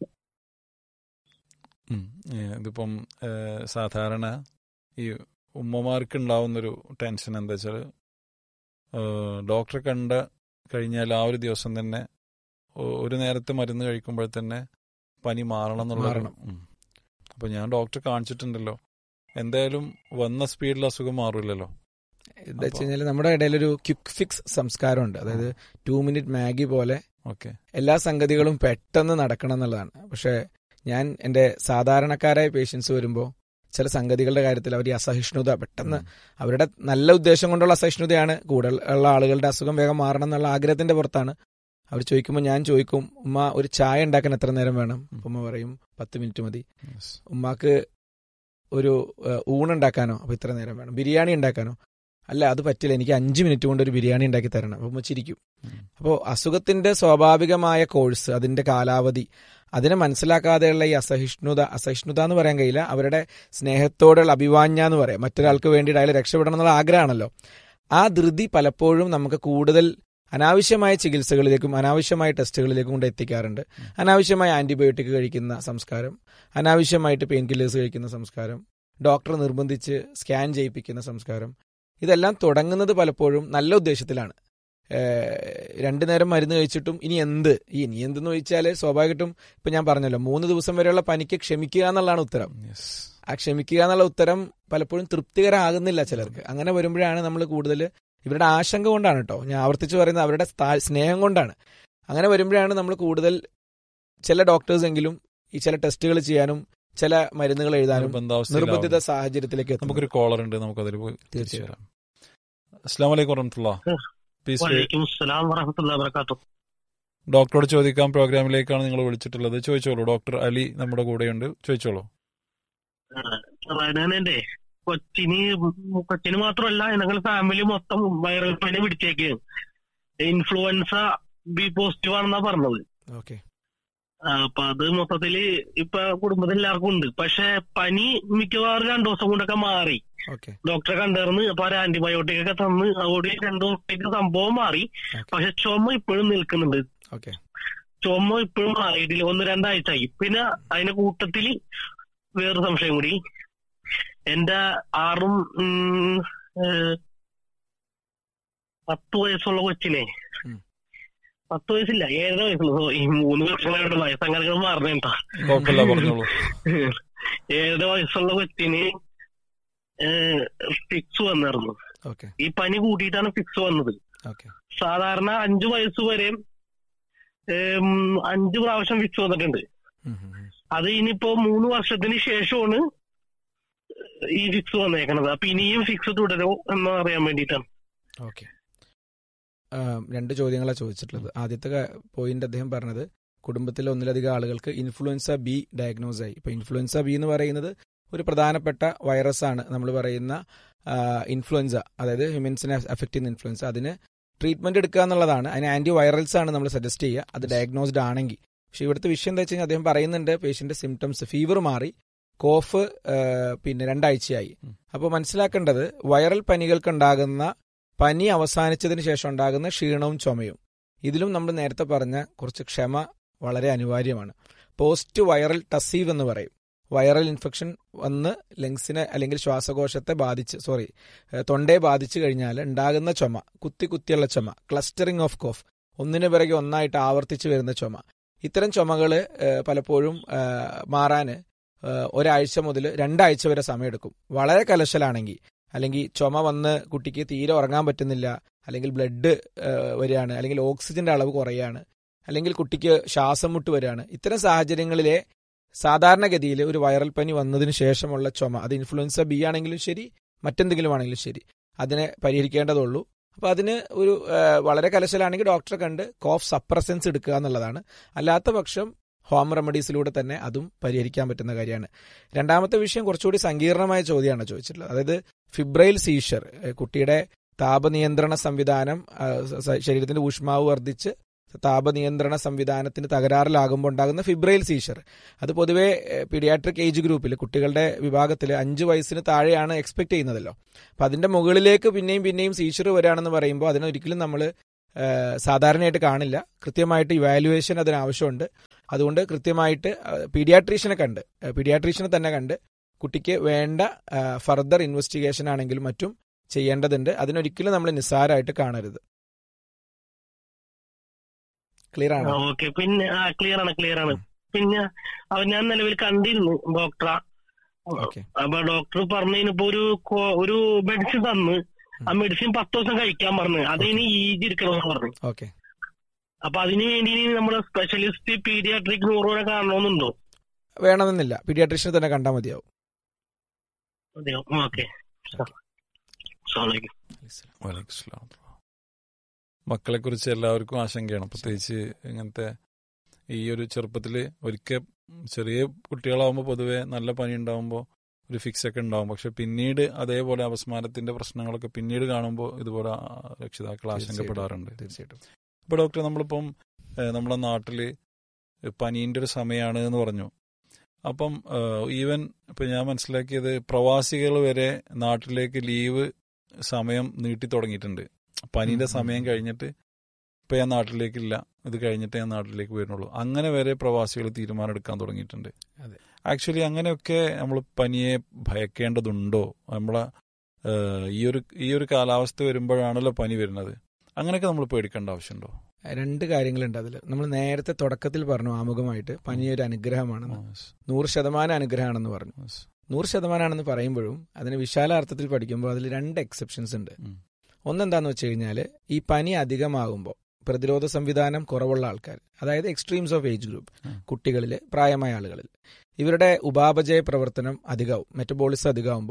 ഉം. ഏ, ഇതിപ്പം ഏ, സാധാരണ ഈ ഉമ്മമാർക്ക് ഉണ്ടാവുന്നൊരു ടെൻഷൻ എന്താ വെച്ചാൽ ഡോക്ടറെ കണ്ട കഴിഞ്ഞാൽ ആ ഒരു ദിവസം തന്നെ ഒ- ഒരു നേരത്തെ മരുന്ന് കഴിക്കുമ്പോൾ തന്നെ പനി മാറണം എന്നുള്ള മാറണം. അപ്പൊ ഞാൻ ഡോക്ടറെ കാണിച്ചിട്ടുണ്ടല്ലോ എന്തായാലും വന്ന സ്പീഡിൽ അസുഖം മാറില്ലല്ലോ എന്താ വെച്ച് കഴിഞ്ഞാൽ നമ്മുടെ ഇടയിൽ ഒരു ക്വിക്ക് ഫിക്സ് സംസ്കാരമുണ്ട് അതായത് ടു മിനിറ്റ് മാഗി പോലെ ഓക്കെ എല്ലാ സംഗതികളും പെട്ടെന്ന് നടക്കണം എന്നുള്ളതാണ് പക്ഷേ ഞാൻ എൻ്റെ സാധാരണക്കാരായ പേഷ്യൻസ് വരുമ്പോൾ ചില സംഗതികളുടെ കാര്യത്തിൽ അവർ ഈ അസഹിഷ്ണുത പെട്ടെന്ന് അവരുടെ നല്ല ഉദ്ദേശം കൊണ്ടുള്ള അസഹിഷ്ണുതയാണ് കൂടുതൽ ഉള്ള ആളുകളുടെ അസുഖം വേഗം മാറണം എന്നുള്ള ആഗ്രഹത്തിന്റെ പുറത്താണ് അവർ ചോദിക്കുമ്പോൾ ഞാൻ ചോദിക്കും ഉമ്മ ഒരു ചായ ഉണ്ടാക്കാൻ എത്ര നേരം വേണം അപ്പൊ ഉമ്മ പറയും പത്ത് മിനിറ്റ് മതി Yes. ഉമ്മാക്ക് ഒരു ഏഹ്, ഊണുണ്ടാക്കാനോ അപ്പൊ ഇത്ര നേരം വേണം ബിരിയാണി ഉണ്ടാക്കാനോ അല്ല അത് പറ്റില്ല എനിക്ക് അഞ്ച് മിനിറ്റ് കൊണ്ട് ഒരു ബിരിയാണി ഉണ്ടാക്കി തരണം അപ്പൊ ഉമ്മ ചിരിക്കും ഉം. അപ്പോൾ അസുഖത്തിന്റെ സ്വാഭാവികമായ കോഴ്സ് അതിന്റെ കാലാവധി അതിനെ മനസ്സിലാക്കാതെയുള്ള ഈ അസഹിഷ്ണുത അസഹിഷ്ണുത എന്ന് പറയാൻ കഴിയില്ല അവരുടെ സ്നേഹത്തോടുള്ള അഭിവാഞ്ഞ എന്ന് പറയാം മറ്റൊരാൾക്ക് വേണ്ടിയിട്ട് അയാൾ രക്ഷപ്പെടണം എന്നുള്ള ആഗ്രഹമാണല്ലോ ആ ധൃതി പലപ്പോഴും നമുക്ക് കൂടുതൽ അനാവശ്യമായ ചികിത്സകളിലേക്കും അനാവശ്യമായ ടെസ്റ്റുകളിലേക്കും കൊണ്ട് എത്തിക്കാറുണ്ട് അനാവശ്യമായ ആന്റിബയോട്ടിക് കഴിക്കുന്ന സംസ്കാരം അനാവശ്യമായിട്ട് പെയിൻ കില്ലേഴ്സ് കഴിക്കുന്ന സംസ്കാരം ഡോക്ടർ നിർബന്ധിച്ച് സ്കാൻ ചെയ്യിപ്പിക്കുന്ന സംസ്കാരം ഇതെല്ലാം തുടങ്ങുന്നത് പലപ്പോഴും നല്ല ഉദ്ദേശത്തിലാണ് ഏഹ് രണ്ടു നേരം മരുന്ന് കഴിച്ചിട്ടും ഇനി എന്ത് ഈ ഇനി എന്തെന്ന് ചോദിച്ചാൽ സ്വാഭാവികമായിട്ടും ഇപ്പൊ ഞാൻ പറഞ്ഞല്ലോ മൂന്ന് ദിവസം വരെയുള്ള പനിക്ക് ക്ഷമിക്കുക എന്നുള്ളതാണ് ഉത്തരം Yes. ആ ക്ഷമിക്കുക എന്നുള്ള ഉത്തരം പലപ്പോഴും തൃപ്തികരമാകുന്നില്ല ചിലർക്ക് അങ്ങനെ വരുമ്പോഴാണ് നമ്മൾ കൂടുതൽ ഇവരുടെ ആശങ്ക കൊണ്ടാണ് കേട്ടോ ഞാൻ ആവർത്തിച്ച് പറയുന്നത് അവരുടെ സ്ഥാ- സ്നേഹം കൊണ്ടാണ് അങ്ങനെ വരുമ്പോഴാണ് നമ്മൾ കൂടുതൽ ചില ഡോക്ടേഴ്സ് എങ്കിലും ഈ ചില ടെസ്റ്റുകൾ ചെയ്യാനും ചില മരുന്നുകൾ എഴുതാനും നിർബന്ധാവസ്ഥയിലാവും. നിർബന്ധിത സാഹചര്യത്തിലേക്ക് എത്തുന്നത്. നമുക്കൊരു കോളർ ഉണ്ട് നമുക്ക് അതിൽ പോയി തിരിച്ചു തീർച്ചയായും. വരാം അസ്സാം വലൈക്കും വറഹമത്തുള്ള പീസ് വലൈക്കും അസ്സലാം വറഹമത്തുള്ള വബർക്കാത്തു ഡോക്ടറോട് ചോദിക്കാൻ പ്രോഗ്രാമിലേക്കാണ് നിങ്ങൾ വിളിച്ചിട്ടുള്ളത് ചോദിച്ചോളൂ ഡോക്ടർ അലി നമ്മുടെ കൂടെയുണ്ട് ചോദിച്ചോളൂ റൈനാനെ കൊച്ചിന് കൊച്ചിന് മാത്രമല്ല ഞങ്ങൾ ഫാമിലി മൊത്തം വൈറൽ പനി പിടിച്ചേക്ക് ഇൻഫ്ലുവൻസ ബി പോസിറ്റീവ് ആണെന്നാ പറഞ്ഞത് ഓക്കെ ആ, അപ്പൊ അത് മൊത്തത്തില് ഇപ്പൊ കുടുംബത്തിൽ എല്ലാവർക്കും ഉണ്ട് പക്ഷെ പനി മിക്കവാറും രണ്ടു ദിവസം കൊണ്ടൊക്കെ മാറി ഓക്കെ ഡോക്ടറെ കണ്ടിരുന്ന് അപ്പൊ ഒരു ആന്റിബയോട്ടിക് ഒക്കെ തന്ന് അതോടെ രണ്ടു ദിവസത്തേക്ക് സംഭവം മാറി ഓക്കെ പക്ഷെ ചുമ ഇപ്പോഴും നിൽക്കുന്നുണ്ട് ഓക്കെ ചുമ ഇപ്പോഴും മാറിയിട്ടില്ല ഒന്ന് രണ്ടാഴ്ചയായി പിന്നെ അതിന്റെ കൂട്ടത്തില് വേറൊരു സംശയം കൂടി എന്റെ ആറും ഉം, ഏഹ്, പത്ത് വയസ്സുള്ള കൊച്ചിനെ ഉം. പത്ത് വയസ്സില്ല ഏഴര വയസ്സുള്ള സോ, ഈ മൂന്ന് വർഷങ്ങളായിട്ട് വയസ്സങ്ങനെ മാറണേട്ടാ കുഴപ്പമില്ല പറഞ്ഞോളൂ ഏഴര വയസ്സുള്ള കൊച്ചിന് ഫിക്സ് വന്നായിരുന്നു ഓക്കെ ഈ പനി കൂട്ടിയിട്ടാണ് ഫിക്സ് വന്നത് ഓക്കെ സാധാരണ അഞ്ചു വയസ്സ് വരെ ഏം, അഞ്ച് പ്രാവശ്യം ഫിക്സ് വന്നിട്ടുണ്ട് ഉം, ഉം, ഉം. അത് ഇനിയിപ്പോ മൂന്ന് വർഷത്തിന് ശേഷമാണ് ഈ ഫിക്സ് വന്നേക്കണത് അപ്പൊ ഇനിയും ഫിക്സ് തുടരോ എന്ന് അറിയാൻ വേണ്ടിയിട്ടാണ് ഓക്കെ ആം, രണ്ട് ചോദ്യങ്ങളാണ് ചോദിച്ചിട്ടുള്ളത് ആദ്യത്തെ പോയിന്റ് അദ്ദേഹം പറഞ്ഞത് കുടുംബത്തിലെ ഒന്നിലധികം ആളുകൾക്ക് ഇൻഫ്ലുവൻസ ബി ഡയഗ്നോസ് ആയി ഇപ്പൊ ഇൻഫ്ലുവൻസ ബി എന്ന് പറയുന്നത് ഒരു പ്രധാനപ്പെട്ട വൈറസ് ആണ് നമ്മൾ പറയുന്ന ആ, ഇൻഫ്ലുവൻസ അതായത് ഹ്യൂമൻസിനെ അഫക്റ്റ് ചെയ്യുന്ന ഇൻഫ്ലുവൻസ അതിന് ട്രീറ്റ്മെന്റ് എടുക്കുക എന്നുള്ളതാണ് അതിന് ആന്റി വൈറൽസ് ആണ് നമ്മൾ സജസ്റ്റ് ചെയ്യുക അത് ഡയഗ്നോസ്ഡ് ആണെങ്കിൽ പക്ഷെ ഇവിടുത്തെ വിഷയം എന്താ വെച്ച് കഴിഞ്ഞാൽ അദ്ദേഹം പറയുന്നുണ്ട് പേഷ്യന്റ് സിംറ്റംസ് ഫീവർ മാറി കോഫ് പിന്നെ രണ്ടാഴ്ചയായി ഉം. അപ്പോൾ മനസ്സിലാക്കേണ്ടത് വൈറൽ പനികൾക്കുണ്ടാകുന്ന പനി അവസാനിച്ചതിന് ശേഷം ഉണ്ടാകുന്ന ക്ഷീണവും ചുമയും ഇതിലും നമ്മൾ നേരത്തെ പറഞ്ഞ കുറച്ച് ക്ഷമ വളരെ അനിവാര്യമാണ് പോസ്റ്റ് വൈറൽ ടസീവ് എന്ന് പറയും വൈറൽ ഇൻഫെക്ഷൻ വന്ന് ലങ്സിനെ അല്ലെങ്കിൽ ശ്വാസകോശത്തെ ബാധിച്ച് സോറി തൊണ്ടയെ ബാധിച്ചു കഴിഞ്ഞാൽ ഉണ്ടാകുന്ന ചുമ കുത്തി കുത്തിയുള്ള ചുമ ക്ലസ്റ്ററിംഗ് ഓഫ് കോഫ് ഒന്നിനു പിറകെ ഒന്നായിട്ട് ആവർത്തിച്ചു വരുന്ന ചുമ ഇത്തരം ചുമകൾ പലപ്പോഴും മാറാൻ ഒരാഴ്ച മുതൽ രണ്ടാഴ്ച വരെ സമയമെടുക്കും വളരെ കലശലാണെങ്കിൽ അല്ലെങ്കിൽ ചുമ വന്ന് കുട്ടിക്ക് തീരെ ഉറങ്ങാൻ പറ്റുന്നില്ല അല്ലെങ്കിൽ ബ്ലഡ് വരികയാണ് അല്ലെങ്കിൽ ഓക്സിജന്റെ അളവ് കുറയാണ് അല്ലെങ്കിൽ കുട്ടിക്ക് ശ്വാസം മുട്ട് വരികയാണ് ഇത്തരം സാഹചര്യങ്ങളിലെ സാധാരണഗതിയിൽ ഒരു വൈറൽ പനി വന്നതിന് ശേഷമുള്ള ചുമ അത് ഇൻഫ്ലുവൻസ ബി ആണെങ്കിലും ശരി മറ്റെന്തെങ്കിലും ആണെങ്കിലും ശരി അതിനെ പരിഹരിക്കേണ്ടതുള്ളൂ അപ്പൊ അതിന് ഒരു വളരെ കലശലാണെങ്കിൽ ഡോക്ടറെ കണ്ട് കോഫ് സപ്രസൻസ് എടുക്കുക എന്നുള്ളതാണ് അല്ലാത്ത പക്ഷം ഹോം റെമഡീസിലൂടെ തന്നെ അതും പരിഹരിക്കാൻ പറ്റുന്ന കാര്യമാണ് രണ്ടാമത്തെ വിഷയം കുറച്ചുകൂടി സങ്കീർണമായ ചോദ്യമാണ് ചോദിച്ചിട്ടുള്ളത് അതായത് ഫിബ്രൈൽ സീഷർ കുട്ടിയുടെ താപനിയന്ത്രണ സംവിധാനം ശരീരത്തിന്റെ ഊഷ്മാവ് വർദ്ധിച്ച് താപനിയന്ത്രണ സംവിധാനത്തിന് തകരാറിലാകുമ്പോൾ ഉണ്ടാകുന്ന ഫിബ്രൈൽ സീഷർ അത് പൊതുവെ പീഡിയാട്രിക് ഏജ് ഗ്രൂപ്പിൽ കുട്ടികളുടെ വിഭാഗത്തിൽ അഞ്ച് വയസ്സിന് താഴെയാണ് എക്സ്പെക്ട് ചെയ്യുന്നതല്ലോ അപ്പൊ അതിന്റെ മുകളിലേക്ക് പിന്നെയും പിന്നെയും സീഷർ വരികയാണെന്ന് പറയുമ്പോൾ അതിനൊരിക്കലും നമ്മൾ സാധാരണയായിട്ട് കാണില്ല കൃത്യമായിട്ട് ഇവാലുവേഷൻ അതിന് ആവശ്യമുണ്ട് അതുകൊണ്ട് കൃത്യമായിട്ട് പീഡിയാട്രീഷ്യനെ കണ്ട് പീഡിയാട്രീഷ്യനെ തന്നെ കണ്ട് കുട്ടിക്ക് വേണ്ട ഫർദർ ഇൻവെസ്റ്റിഗേഷൻ ആണെങ്കിലും മറ്റും ചെയ്യേണ്ടതുണ്ട് അതിനൊരിക്കലും നമ്മൾ നിസ്സാരമായിട്ട് കാണരുത് ക്ലിയർ ആണ് ഓക്കെ പിന്നെ ആ ക്ലിയർ ആണ് ക്ലിയർ ആണ് പിന്നെ അവൻ ഞാൻ നിലവിൽ കണ്ടിരുന്നു ഡോക്ടറെ അപ്പൊ ഡോക്ടർ പറഞ്ഞതിനിപ്പോ ഒരു ഒരു മെഡിസിൻ തന്ന് ആ മെഡിസിൻ പത്ത് ദിവസം കഴിക്കാൻ പറഞ്ഞു അത് ഇനി ഈജി ഇരിക്കണമെന്ന് പറഞ്ഞു ഓക്കെ അപ്പൊ അതിനു വേണ്ടി നമ്മള് സ്പെഷ്യലിസ്റ്റ് പീഡിയാട്രിക് ന്യൂറോനെ കാണണമെന്നുണ്ടോ വേണമെന്നില്ല പീഡിയാട്രീഷ്യനെ തന്നെ കണ്ടാൽ മതിയാവും അതെയോ ഓക്കെ മക്കളെ കുറിച്ച് എല്ലാവർക്കും ആശങ്കയാണ് പ്രത്യേകിച്ച് ഇങ്ങനത്തെ ഈ ഒരു ചെറുപ്പത്തിൽ ഒരിക്കൽ ചെറിയ കുട്ടികളാവുമ്പോൾ പൊതുവെ നല്ല പനി ഉണ്ടാവുമ്പോൾ ഒരു ഫിക്സ് ഒക്കെ ഉണ്ടാവും പക്ഷെ പിന്നീട് അതേപോലെ അപസ്മാരത്തിന്റെ പ്രശ്നങ്ങളൊക്കെ പിന്നീട് കാണുമ്പോൾ ഇതുപോലെ രക്ഷിതാക്കൾ ആശങ്കപ്പെടാറുണ്ട് തീർച്ചയായിട്ടും ഇപ്പൊ ഡോക്ടർ നമ്മളിപ്പം നമ്മുടെ നാട്ടില് പനീന്റെ ഒരു സമയമാണ് എന്ന് പറഞ്ഞു അപ്പം ഈവൻ ഇപ്പൊ ഞാൻ മനസ്സിലാക്കിയത് പ്രവാസികൾ വരെ നാട്ടിലേക്ക് ലീവ് സമയം നീട്ടി തുടങ്ങിയിട്ടുണ്ട് പനീന്റെ സമയം കഴിഞ്ഞിട്ട് ഇപ്പൊ ഞാൻ നാട്ടിലേക്കില്ല ഇത് കഴിഞ്ഞിട്ട് ഞാൻ നാട്ടിലേക്ക് വരുന്നുള്ളൂ അങ്ങനെ വരെ പ്രവാസികൾ തീരുമാനം എടുക്കാൻ തുടങ്ങിയിട്ടുണ്ട് ആക്ച്വലി അങ്ങനെയൊക്കെ നമ്മൾ പനിയെ ഭയക്കേണ്ടതുണ്ടോ നമ്മളെ ഈ ഒരു ഈ ഒരു കാലാവസ്ഥ വരുമ്പോഴാണല്ലോ പനി വരുന്നത് അങ്ങനെയൊക്കെ നമ്മൾ പേടിക്കേണ്ട ആവശ്യമുണ്ടോ രണ്ട് കാര്യങ്ങളുണ്ട് അതിൽ നമ്മൾ നേരത്തെ തുടക്കത്തിൽ പറഞ്ഞു ആമുഖമായിട്ട് പനി ഒരു അനുഗ്രഹമാണെന്ന് നൂറ് ശതമാനം അനുഗ്രഹമാണെന്ന് പറഞ്ഞു നൂറ് ശതമാനമാണെന്ന് പറയുമ്പോഴും അതിന് വിശാലാർത്ഥത്തിൽ പഠിക്കുമ്പോൾ അതിൽ രണ്ട് എക്സെപ്ഷൻസ് ഉണ്ട് ഒന്നെന്താന്ന് വെച്ച് കഴിഞ്ഞാൽ ഈ പനി അധികമാകുമ്പോൾ പ്രതിരോധ സംവിധാനം കുറവുള്ള ആൾക്കാർ അതായത് എക്സ്ട്രീംസ് ഓഫ് ഏജ് ഗ്രൂപ്പ് കുട്ടികളിൽ പ്രായമായ ആളുകളിൽ ഇവരുടെ ഉപാപചയ പ്രവർത്തനം അധികമാവും മെറ്റബോളിസം അധികമാകുമ്പോൾ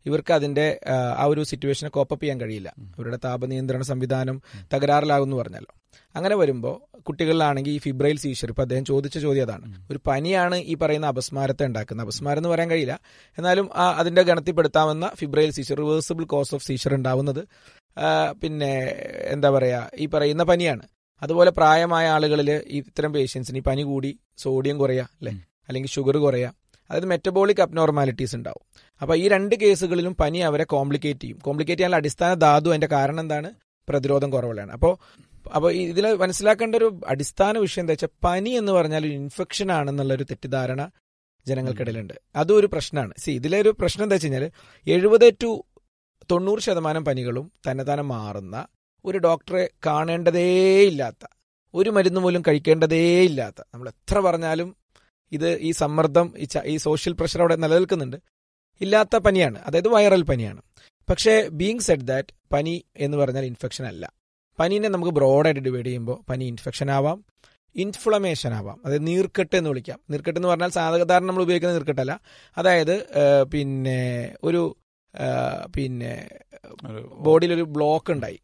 ഇവർക്ക് അതിന്റെ ആ, ആ ഒരു സിറ്റുവേഷനെ കോപ്പപ്പ് ചെയ്യാൻ കഴിയില്ല അവരുടെ താപനിയന്ത്രണ സംവിധാനം തകരാറിലാകുമെന്ന് പറഞ്ഞല്ലോ അങ്ങനെ വരുമ്പോൾ കുട്ടികളിലാണെങ്കിൽ ഈ ഫിബ്രൈൽ സീഷർ ഇപ്പൊ അദ്ദേഹം ചോദിച്ച ചോദ്യം അതാണ് ഒരു പനിയാണ് ഈ പറയുന്ന അപസ്മാരത്തെ ഉണ്ടാക്കുന്നത് അപസ്മാരം എന്ന് പറയാൻ കഴിയില്ല എന്നാലും ആ അതിന്റെ ഗണത്തിൽപ്പെടുത്താവുന്ന febrile seizure reversible cause of seizure ഉണ്ടാവുന്നത് ആ, പിന്നെ എന്താ പറയാ ഈ പറയുന്ന പനിയാണ് അതുപോലെ പ്രായമായ ആളുകളിൽ ഇത്തരം പേഷ്യൻസിന് ഈ പനി കൂടി സോഡിയം കുറയുക അല്ലെ അല്ലെങ്കിൽ ഷുഗർ കുറയുക അതായത് മെറ്റബോളിക് അബ്നോർമാലിറ്റീസ് ഉണ്ടാവും അപ്പൊ ഈ രണ്ട് കേസുകളിലും പനി അവരെ കോംപ്ലിക്കേറ്റ് ചെയ്യും കോംപ്ലിക്കേറ്റ് ചെയ്യാനുള്ള അടിസ്ഥാന ധാതു അതിന്റെ കാരണം എന്താണ് പ്രതിരോധം കുറവുള്ളതാണ് അപ്പോൾ അപ്പോൾ ഇതിൽ മനസ്സിലാക്കേണ്ട ഒരു അടിസ്ഥാന വിഷയം എന്താ വെച്ചാൽ പനി എന്ന് പറഞ്ഞാൽ ഒരു ഇൻഫെക്ഷൻ ആണെന്നുള്ള ഒരു തെറ്റിദ്ധാരണ ജനങ്ങൾക്കിടയിലുണ്ട് അതും ഒരു പ്രശ്നമാണ് സി ഇതിലെ ഒരു പ്രശ്നം എന്താ വെച്ച് കഴിഞ്ഞാൽ എഴുപത് ടു തൊണ്ണൂറ് ശതമാനം പനികളും തന്നെ തന്നെ മാറുന്ന ഒരു ഡോക്ടറെ കാണേണ്ടതേയില്ലാത്ത ഒരു മരുന്ന് പോലും കഴിക്കേണ്ടതേയില്ലാത്ത നമ്മൾ എത്ര പറഞ്ഞാലും ഇത് ഈ സമ്മർദ്ദം ഈ ച- ഈ സോഷ്യൽ പ്രഷർ അവിടെ നിലനിൽക്കുന്നുണ്ട് ഇല്ലാത്ത പനിയാണ് അതായത് വൈറൽ പനിയാണ് പക്ഷേ ബീങ് സെഡ് ദാറ്റ് പനി എന്ന് പറഞ്ഞാൽ ഇൻഫെക്ഷൻ അല്ല പനീനെ നമുക്ക് ബ്രോഡായിട്ട് ഡിവൈഡ് ചെയ്യുമ്പോൾ പനി ഇൻഫെക്ഷൻ ആവാം ഇൻഫ്ലമേഷൻ ആവാം അതായത് നീർക്കെട്ട് എന്ന് വിളിക്കാം നീർക്കെട്ട് എന്ന് പറഞ്ഞാൽ സാധാരണ നമ്മൾ ഉപയോഗിക്കുന്ന നീർക്കെട്ടല്ല അതായത് ആ, പിന്നെ ഒരു ആ, പിന്നെ ഒരു- ബോഡിയിൽ ഒരു ബ്ലോക്ക് ഉണ്ടായി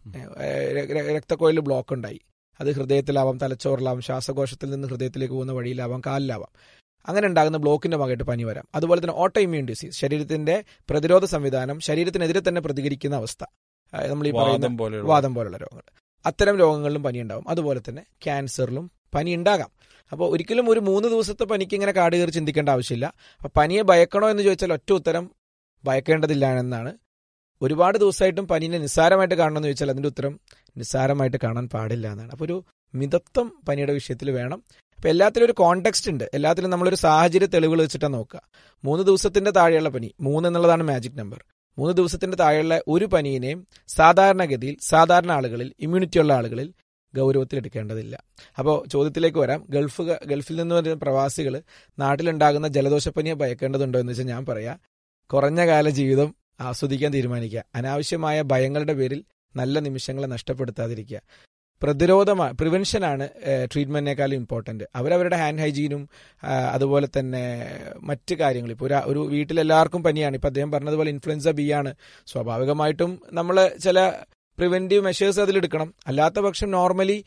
രക്തക്കോയിൽ ബ്ലോക്ക് ഉണ്ടായി അത് ഹൃദയത്തിലാവാം തലച്ചോറിലാവാം ശ്വാസകോശത്തിൽ നിന്ന് ഹൃദയത്തിലേക്ക് പോകുന്ന വഴിയിലാവാം കാലിലാവാം അങ്ങനെ ഉണ്ടാകുന്ന ബ്ലോക്കിന്റെ ഭാഗമായിട്ട് പനി വരാം അതുപോലെ തന്നെ ഓട്ടോ ഇമ്മ്യൂൺ ഡിസീസ് ശരീരത്തിന്റെ പ്രതിരോധ സംവിധാനം ശരീരത്തിനെതിരെ തന്നെ പ്രതികരിക്കുന്ന അവസ്ഥ ആ, നമ്മൾ ഈ പറയുന്ന വാദം പോലെയുള്ള വാദം പോലുള്ള രോഗങ്ങൾ അത്തരം രോഗങ്ങളിലും പനി ഉണ്ടാവും അതുപോലെ തന്നെ ക്യാൻസറിലും പനി ഉണ്ടാകാം അപ്പോൾ ഒരിക്കലും ഒരു മൂന്ന് ദിവസത്തെ പനിക്ക് ഇങ്ങനെ കാട് കയറി ചിന്തിക്കേണ്ട ആവശ്യമില്ല അപ്പൊ പനിയെ ഭയക്കണോ എന്ന് ചോദിച്ചാൽ ഒറ്റ ഉത്തരം ഭയക്കേണ്ടതില്ല എന്നാണ് ഒരുപാട് ദിവസമായിട്ടും പനീനെ നിസ്സാരമായിട്ട് കാണണമെന്ന് ചോദിച്ചാൽ അതിന്റെ ഉത്തരം നിസ്സാരമായിട്ട് കാണാൻ പാടില്ല എന്നാണ് അപ്പോൾ ഒരു മിതത്വം പനിയുടെ വിഷയത്തിൽ വേണം അപ്പൊ എല്ലാത്തിലും ഒരു കോണ്ടെക്സ്റ്റ് ഉണ്ട് എല്ലാത്തിലും നമ്മളൊരു സാഹചര്യ തെളിവുകൾ വെച്ചിട്ടാണ് നോക്കുക മൂന്ന് ദിവസത്തിന്റെ താഴെയുള്ള പനി മൂന്ന് എന്നുള്ളതാണ് മാജിക് നമ്പർ മൂന്ന് ദിവസത്തിന്റെ താഴെയുള്ള ഒരു പനീനെയും സാധാരണഗതിയിൽ സാധാരണ ആളുകളിൽ ഇമ്മ്യൂണിറ്റി ഉള്ള ആളുകളിൽ ഗൗരവത്തിൽ എടുക്കേണ്ടതില്ല അപ്പോൾ ചോദ്യത്തിലേക്ക് വരാം ഗൾഫ് ഗൾഫിൽ നിന്ന് വരുന്ന പ്രവാസികൾ നാട്ടിലുണ്ടാകുന്ന ജലദോഷപ്പനിയെ ഭയക്കേണ്ടതുണ്ടോ എന്ന് വെച്ചാൽ ഞാൻ പറയാം കുറഞ്ഞ കാല ജീവിതം ആസ്വദിക്കാൻ തീരുമാനിക്കുക അനാവശ്യമായ ഭയങ്ങളുടെ പേരിൽ നല്ല നിമിഷങ്ങളെ നഷ്ടപ്പെടുത്താതിരിക്കുക പ്രതിരോധമാണ് പ്രിവെൻഷനാണ് ട്രീറ്റ്മെന്റിനേക്കാളും ഇമ്പോർട്ടന്റ് അവരവരുടെ ഹാൻഡ് ഹൈജീനും ആ, അതുപോലെ തന്നെ മറ്റ് കാര്യങ്ങൾ ഇപ്പോൾ ഒരു ഒരു വീട്ടിലെല്ലാവർക്കും പനിയാണ് ഇപ്പൊ അദ്ദേഹം പറഞ്ഞതുപോലെ ഇൻഫ്ലുവൻസ ബി ആണ് സ്വാഭാവികമായിട്ടും നമ്മൾ ചില പ്രിവെന്റീവ് മെഷേഴ്സ് അതിലെടുക്കണം അല്ലാത്ത പക്ഷം നോർമലി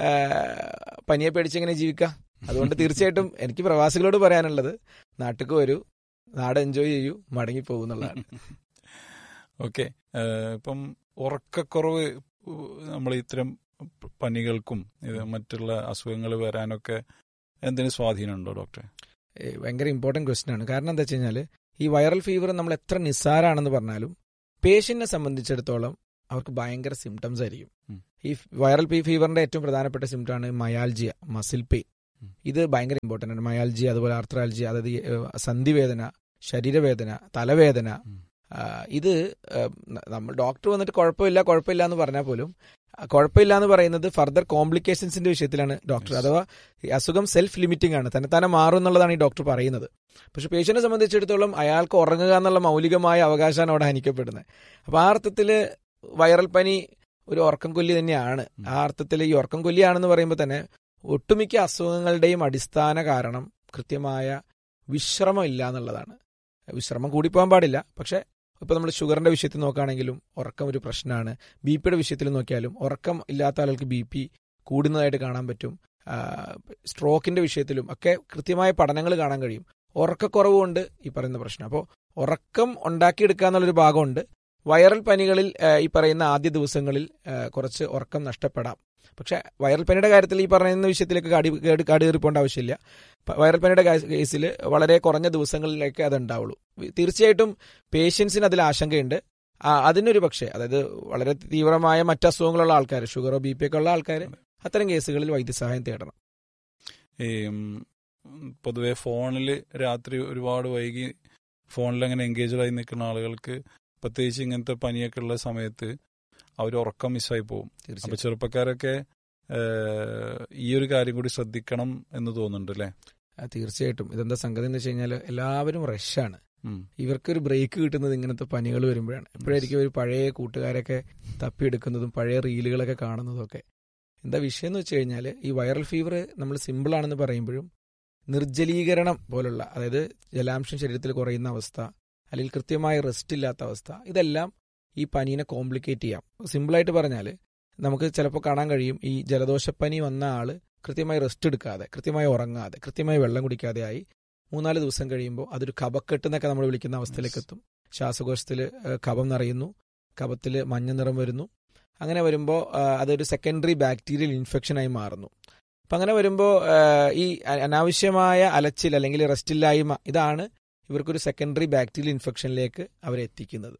പനിയെ പേടിച്ചെങ്ങനെ ജീവിക്കാം അതുകൊണ്ട് തീർച്ചയായിട്ടും എനിക്ക് പ്രവാസികളോട് പറയാനുള്ളത് നാട്ടിലേക്ക് വരൂ നാട് എൻജോയ് ചെയ്യൂ മടങ്ങി പോകുന്നുള്ളതാണ് ഓക്കെ ഇപ്പം ഉറക്കക്കുറവ് നമ്മൾ ഇത്തരം പനികൾക്കും ഇത് മറ്റുള്ള അസുഖങ്ങൾ വരാനൊക്കെ എന്തിനു സ്വാധീനമുണ്ടോ ഡോക്ടറെ ഏ, ഭയങ്കര ഇമ്പോർട്ടന്റ് ക്വസ്റ്റ്യൻ ആണ് കാരണം എന്താ വെച്ച് കഴിഞ്ഞാൽ ഈ വൈറൽ ഫീവർ നമ്മൾ എത്ര നിസ്സാരാണെന്ന് പറഞ്ഞാലും പേഷ്യന്റിനെ സംബന്ധിച്ചിടത്തോളം അവർക്ക് ഭയങ്കര സിംറ്റംസ് ആയിരിക്കും ഉം. ഈ വൈറൽ പി ഫീവറിന്റെ ഏറ്റവും പ്രധാനപ്പെട്ട സിംറ്റം ആണ് മയാൽജിയ മസിൽ പെയിൻ ഉം. ഇത് ഭയങ്കര ഇമ്പോർട്ടന്റ് ആണ് മയാൽജിയ അതുപോലെ ആർത്രാൽജിയ അതായത് ഈ, ഏ, സന്ധിവേദന ശരീരവേദന തലവേദന ഉം. ആ, ഇത് ഏ, ന- നമ്മൾ ഡോക്ടർ വന്നിട്ട് കുഴപ്പമില്ല കുഴപ്പമില്ല എന്ന് പറഞ്ഞാൽ പോലും ആ, കുഴപ്പമില്ല എന്ന് പറയുന്നത് ഫർദർ കോംപ്ലിക്കേഷൻസിന്റെ വിഷയത്തിലാണ് ഡോക്ടർ Yes. അഥവാ ഈ അസുഖം സെൽഫ് ലിമിറ്റിംഗ് ആണ് തന്നെ തന്നെ മാറും എന്നുള്ളതാണ് ഈ ഡോക്ടർ പറയുന്നത് പക്ഷെ പേഷ്യന്റിനെ സംബന്ധിച്ചിടത്തോളം അയാൾക്ക് ഉറങ്ങുക എന്നുള്ള മൗലികമായ അവകാശമാണ് അവിടെ ഹനിക്കപ്പെടുന്നത് അപ്പൊ ആ അർത്ഥത്തില് വൈറൽ പനി ഒരു ഉറക്കം കൊല്ലി തന്നെയാണ് ആ അർത്ഥത്തിൽ ഈ ഉറക്കം കൊല്ലിയാണെന്ന് പറയുമ്പോൾ തന്നെ ഒട്ടുമിക്ക അസുഖങ്ങളുടെയും അടിസ്ഥാന കാരണം കൃത്യമായ വിശ്രമം ഇല്ല എന്നുള്ളതാണ് വിശ്രമം കൂടിപ്പോകാൻ പാടില്ല പക്ഷെ ഇപ്പൊ നമ്മൾ ഷുഗറിന്റെ വിഷയത്തിൽ നോക്കുകയാണെങ്കിലും ഉറക്കം ഒരു പ്രശ്നമാണ് ബി പിയുടെ വിഷയത്തിൽ നോക്കിയാലും ഉറക്കം ഇല്ലാത്ത ആളുകൾക്ക് ബി പി കൂടുന്നതായിട്ട് കാണാൻ പറ്റും ആ, സ്ട്രോക്കിന്റെ വിഷയത്തിലും ഒക്കെ കൃത്യമായ പഠനങ്ങൾ കാണാൻ കഴിയും ഉറക്കക്കുറവ് കൊണ്ട് ഈ പറയുന്ന പ്രശ്നം അപ്പോൾ ഉറക്കം ഉണ്ടാക്കിയെടുക്കുക എന്നുള്ളൊരു ഭാഗമുണ്ട് വൈറൽ പനികളിൽ ആ, ഈ പറയുന്ന ആദ്യ ദിവസങ്ങളിൽ ആ, കുറച്ച് ഉറക്കം നഷ്ടപ്പെടാം പക്ഷെ വൈറൽ പനിയുടെ കാര്യത്തിൽ ഈ പറയുന്ന വിഷയത്തിലേക്ക് കാടി കേട് കാട് കയറിപ്പോണ്ട ആവശ്യമില്ല പ- വൈറൽ പനിയുടെ കേസിൽ വളരെ കുറഞ്ഞ ദിവസങ്ങളിലേക്ക് അത് ഉണ്ടാവുള്ളൂ തീർച്ചയായിട്ടും പേഷ്യൻസിന് അതിൽ ആശങ്കയുണ്ട് ആ, അതിനൊരു പക്ഷേ അതായത് വളരെ തീവ്രമായ മറ്റ് അസുഖങ്ങളുള്ള ആൾക്കാർ ഷുഗറോ ബി പി ഒക്കെ ഉള്ള ആൾക്കാർ അത്തരം കേസുകളിൽ വൈദ്യസഹായം തേടണം ഈ ഉം, പൊതുവെ ഫോണിൽ രാത്രി ഒരുപാട് വൈകി ഫോണിൽ അങ്ങനെ എൻഗേജഡായി നിൽക്കുന്ന ആളുകൾക്ക് പ്രത്യേകിച്ച് ഇങ്ങനത്തെ പനിയൊക്കെ ഉള്ള സമയത്ത് അവർ ഉറക്കം മിസ്സായി പോകും അപ്പൊ തീർച്ചയായും ചെറുപ്പക്കാരൊക്കെ ഏഹ്, ഈ ഒരു കാര്യം കൂടി ശ്രദ്ധിക്കണം എന്ന് തോന്നുന്നുണ്ട് അല്ലേ ആ, തീർച്ചയായിട്ടും ഇതെന്താ സംഗതി എന്ന് വെച്ച് കഴിഞ്ഞാൽ എല്ലാവരും റഷാണ് ഉം. ഇവർക്കൊരു ബ്രേക്ക് കിട്ടുന്നത് ഇങ്ങനത്തെ പനികൾ വരുമ്പോഴാണ് എപ്പോഴായിരിക്കും ഒരു പഴയ കൂട്ടുകാരൊക്കെ തപ്പിയെടുക്കുന്നതും പഴയ റീലുകളൊക്കെ കാണുന്നതും ഒക്കെ എന്താ വിഷയം എന്ന് വെച്ച് കഴിഞ്ഞാൽ ഈ വൈറൽ ഫീവർ നമ്മൾ സിമ്പിൾ ആണെന്ന് പറയുമ്പോഴും നിർജ്ജലീകരണം പോലുള്ള അതായത് ജലാംശം ശരീരത്തിൽ കുറയുന്ന അവസ്ഥ അല്ലെങ്കിൽ കൃത്യമായ റെസ്റ്റ് ഇല്ലാത്ത അവസ്ഥ ഇതെല്ലാം ഈ പനീനെ കോംപ്ലിക്കേറ്റ് ചെയ്യാം സിമ്പിളായിട്ട് പറഞ്ഞാൽ നമുക്ക് ചിലപ്പോൾ കാണാൻ കഴിയും ഈ ജലദോഷപ്പനി വന്ന ആള് കൃത്യമായി റെസ്റ്റ് എടുക്കാതെ കൃത്യമായി ഉറങ്ങാതെ കൃത്യമായി വെള്ളം കുടിക്കാതെ ആയി മൂന്നാല് ദിവസം കഴിയുമ്പോൾ അതൊരു കഫക്കെട്ട് എന്നൊക്കെ നമ്മൾ വിളിക്കുന്ന അവസ്ഥയിലേക്ക് എത്തും ശ്വാസകോശത്തിൽ കഫം നിറയുന്നു കഫത്തിൽ മഞ്ഞ നിറം വരുന്നു അങ്ങനെ വരുമ്പോൾ അതൊരു സെക്കൻഡറി ബാക്ടീരിയൽ ഇൻഫെക്ഷനായി മാറുന്നു അപ്പം അങ്ങനെ വരുമ്പോൾ ഈ അ- അനാവശ്യമായ അലച്ചിൽ അല്ലെങ്കിൽ റെസ്റ്റില്ലായ്മ ഇതാണ് ഇവർക്കൊരു സെക്കൻഡറി ബാക്ടീരിയൽ ഇൻഫെക്ഷനിലേക്ക് അവരെ എത്തിക്കുന്നത്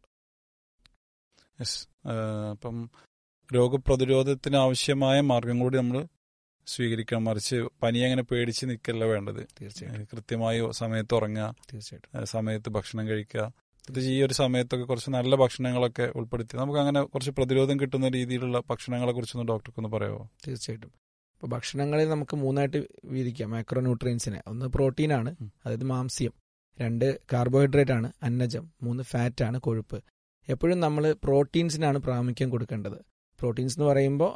യെസ് അപ്പം രോഗപ്രതിരോധത്തിന് ആവശ്യമായ മാർഗം കൂടി നമ്മൾ സ്വീകരിക്കണം മറിച്ച് പനി അങ്ങനെ പേടിച്ച് നിൽക്കല്ല വേണ്ടത് തീർച്ചയായിട്ടും ഏഹ് കൃത്യമായി സമയത്ത് ഉറങ്ങുക തീർച്ചയായിട്ടും ഏഹ് സമയത്ത് ഭക്ഷണം കഴിക്കുക പ്രത്യേകിച്ച് ഈ ഒരു സമയത്തൊക്കെ കുറച്ച് നല്ല ഭക്ഷണങ്ങളൊക്കെ ഉൾപ്പെടുത്തി നമുക്ക് അങ്ങനെ കുറച്ച് പ്രതിരോധം കിട്ടുന്ന രീതിയിലുള്ള ഭക്ഷണങ്ങളെ കുറിച്ചൊന്ന് ഡോക്ടർക്കൊന്ന് പറയാമോ തീർച്ചയായിട്ടും ഇപ്പോൾ ഭക്ഷണങ്ങളിൽ നമുക്ക് മൂന്നായിട്ട് വീതിക്കാം മാക്രോ ന്യൂട്രിയൻസിനെ ഒന്ന് പ്രോട്ടീനാണ് ഉം. അതായത് മാംസ്യം രണ്ട് കാർബോഹൈഡ്രേറ്റ് ആണ് അന്നജം മൂന്ന് ഫാറ്റ് ആണ് കൊഴുപ്പ് എപ്പോഴും നമ്മൾ പ്രോട്ടീൻസിനാണ് പ്രാമുഖ്യം കൊടുക്കേണ്ടത് പ്രോട്ടീൻസ് എന്ന് പറയുമ്പോൾ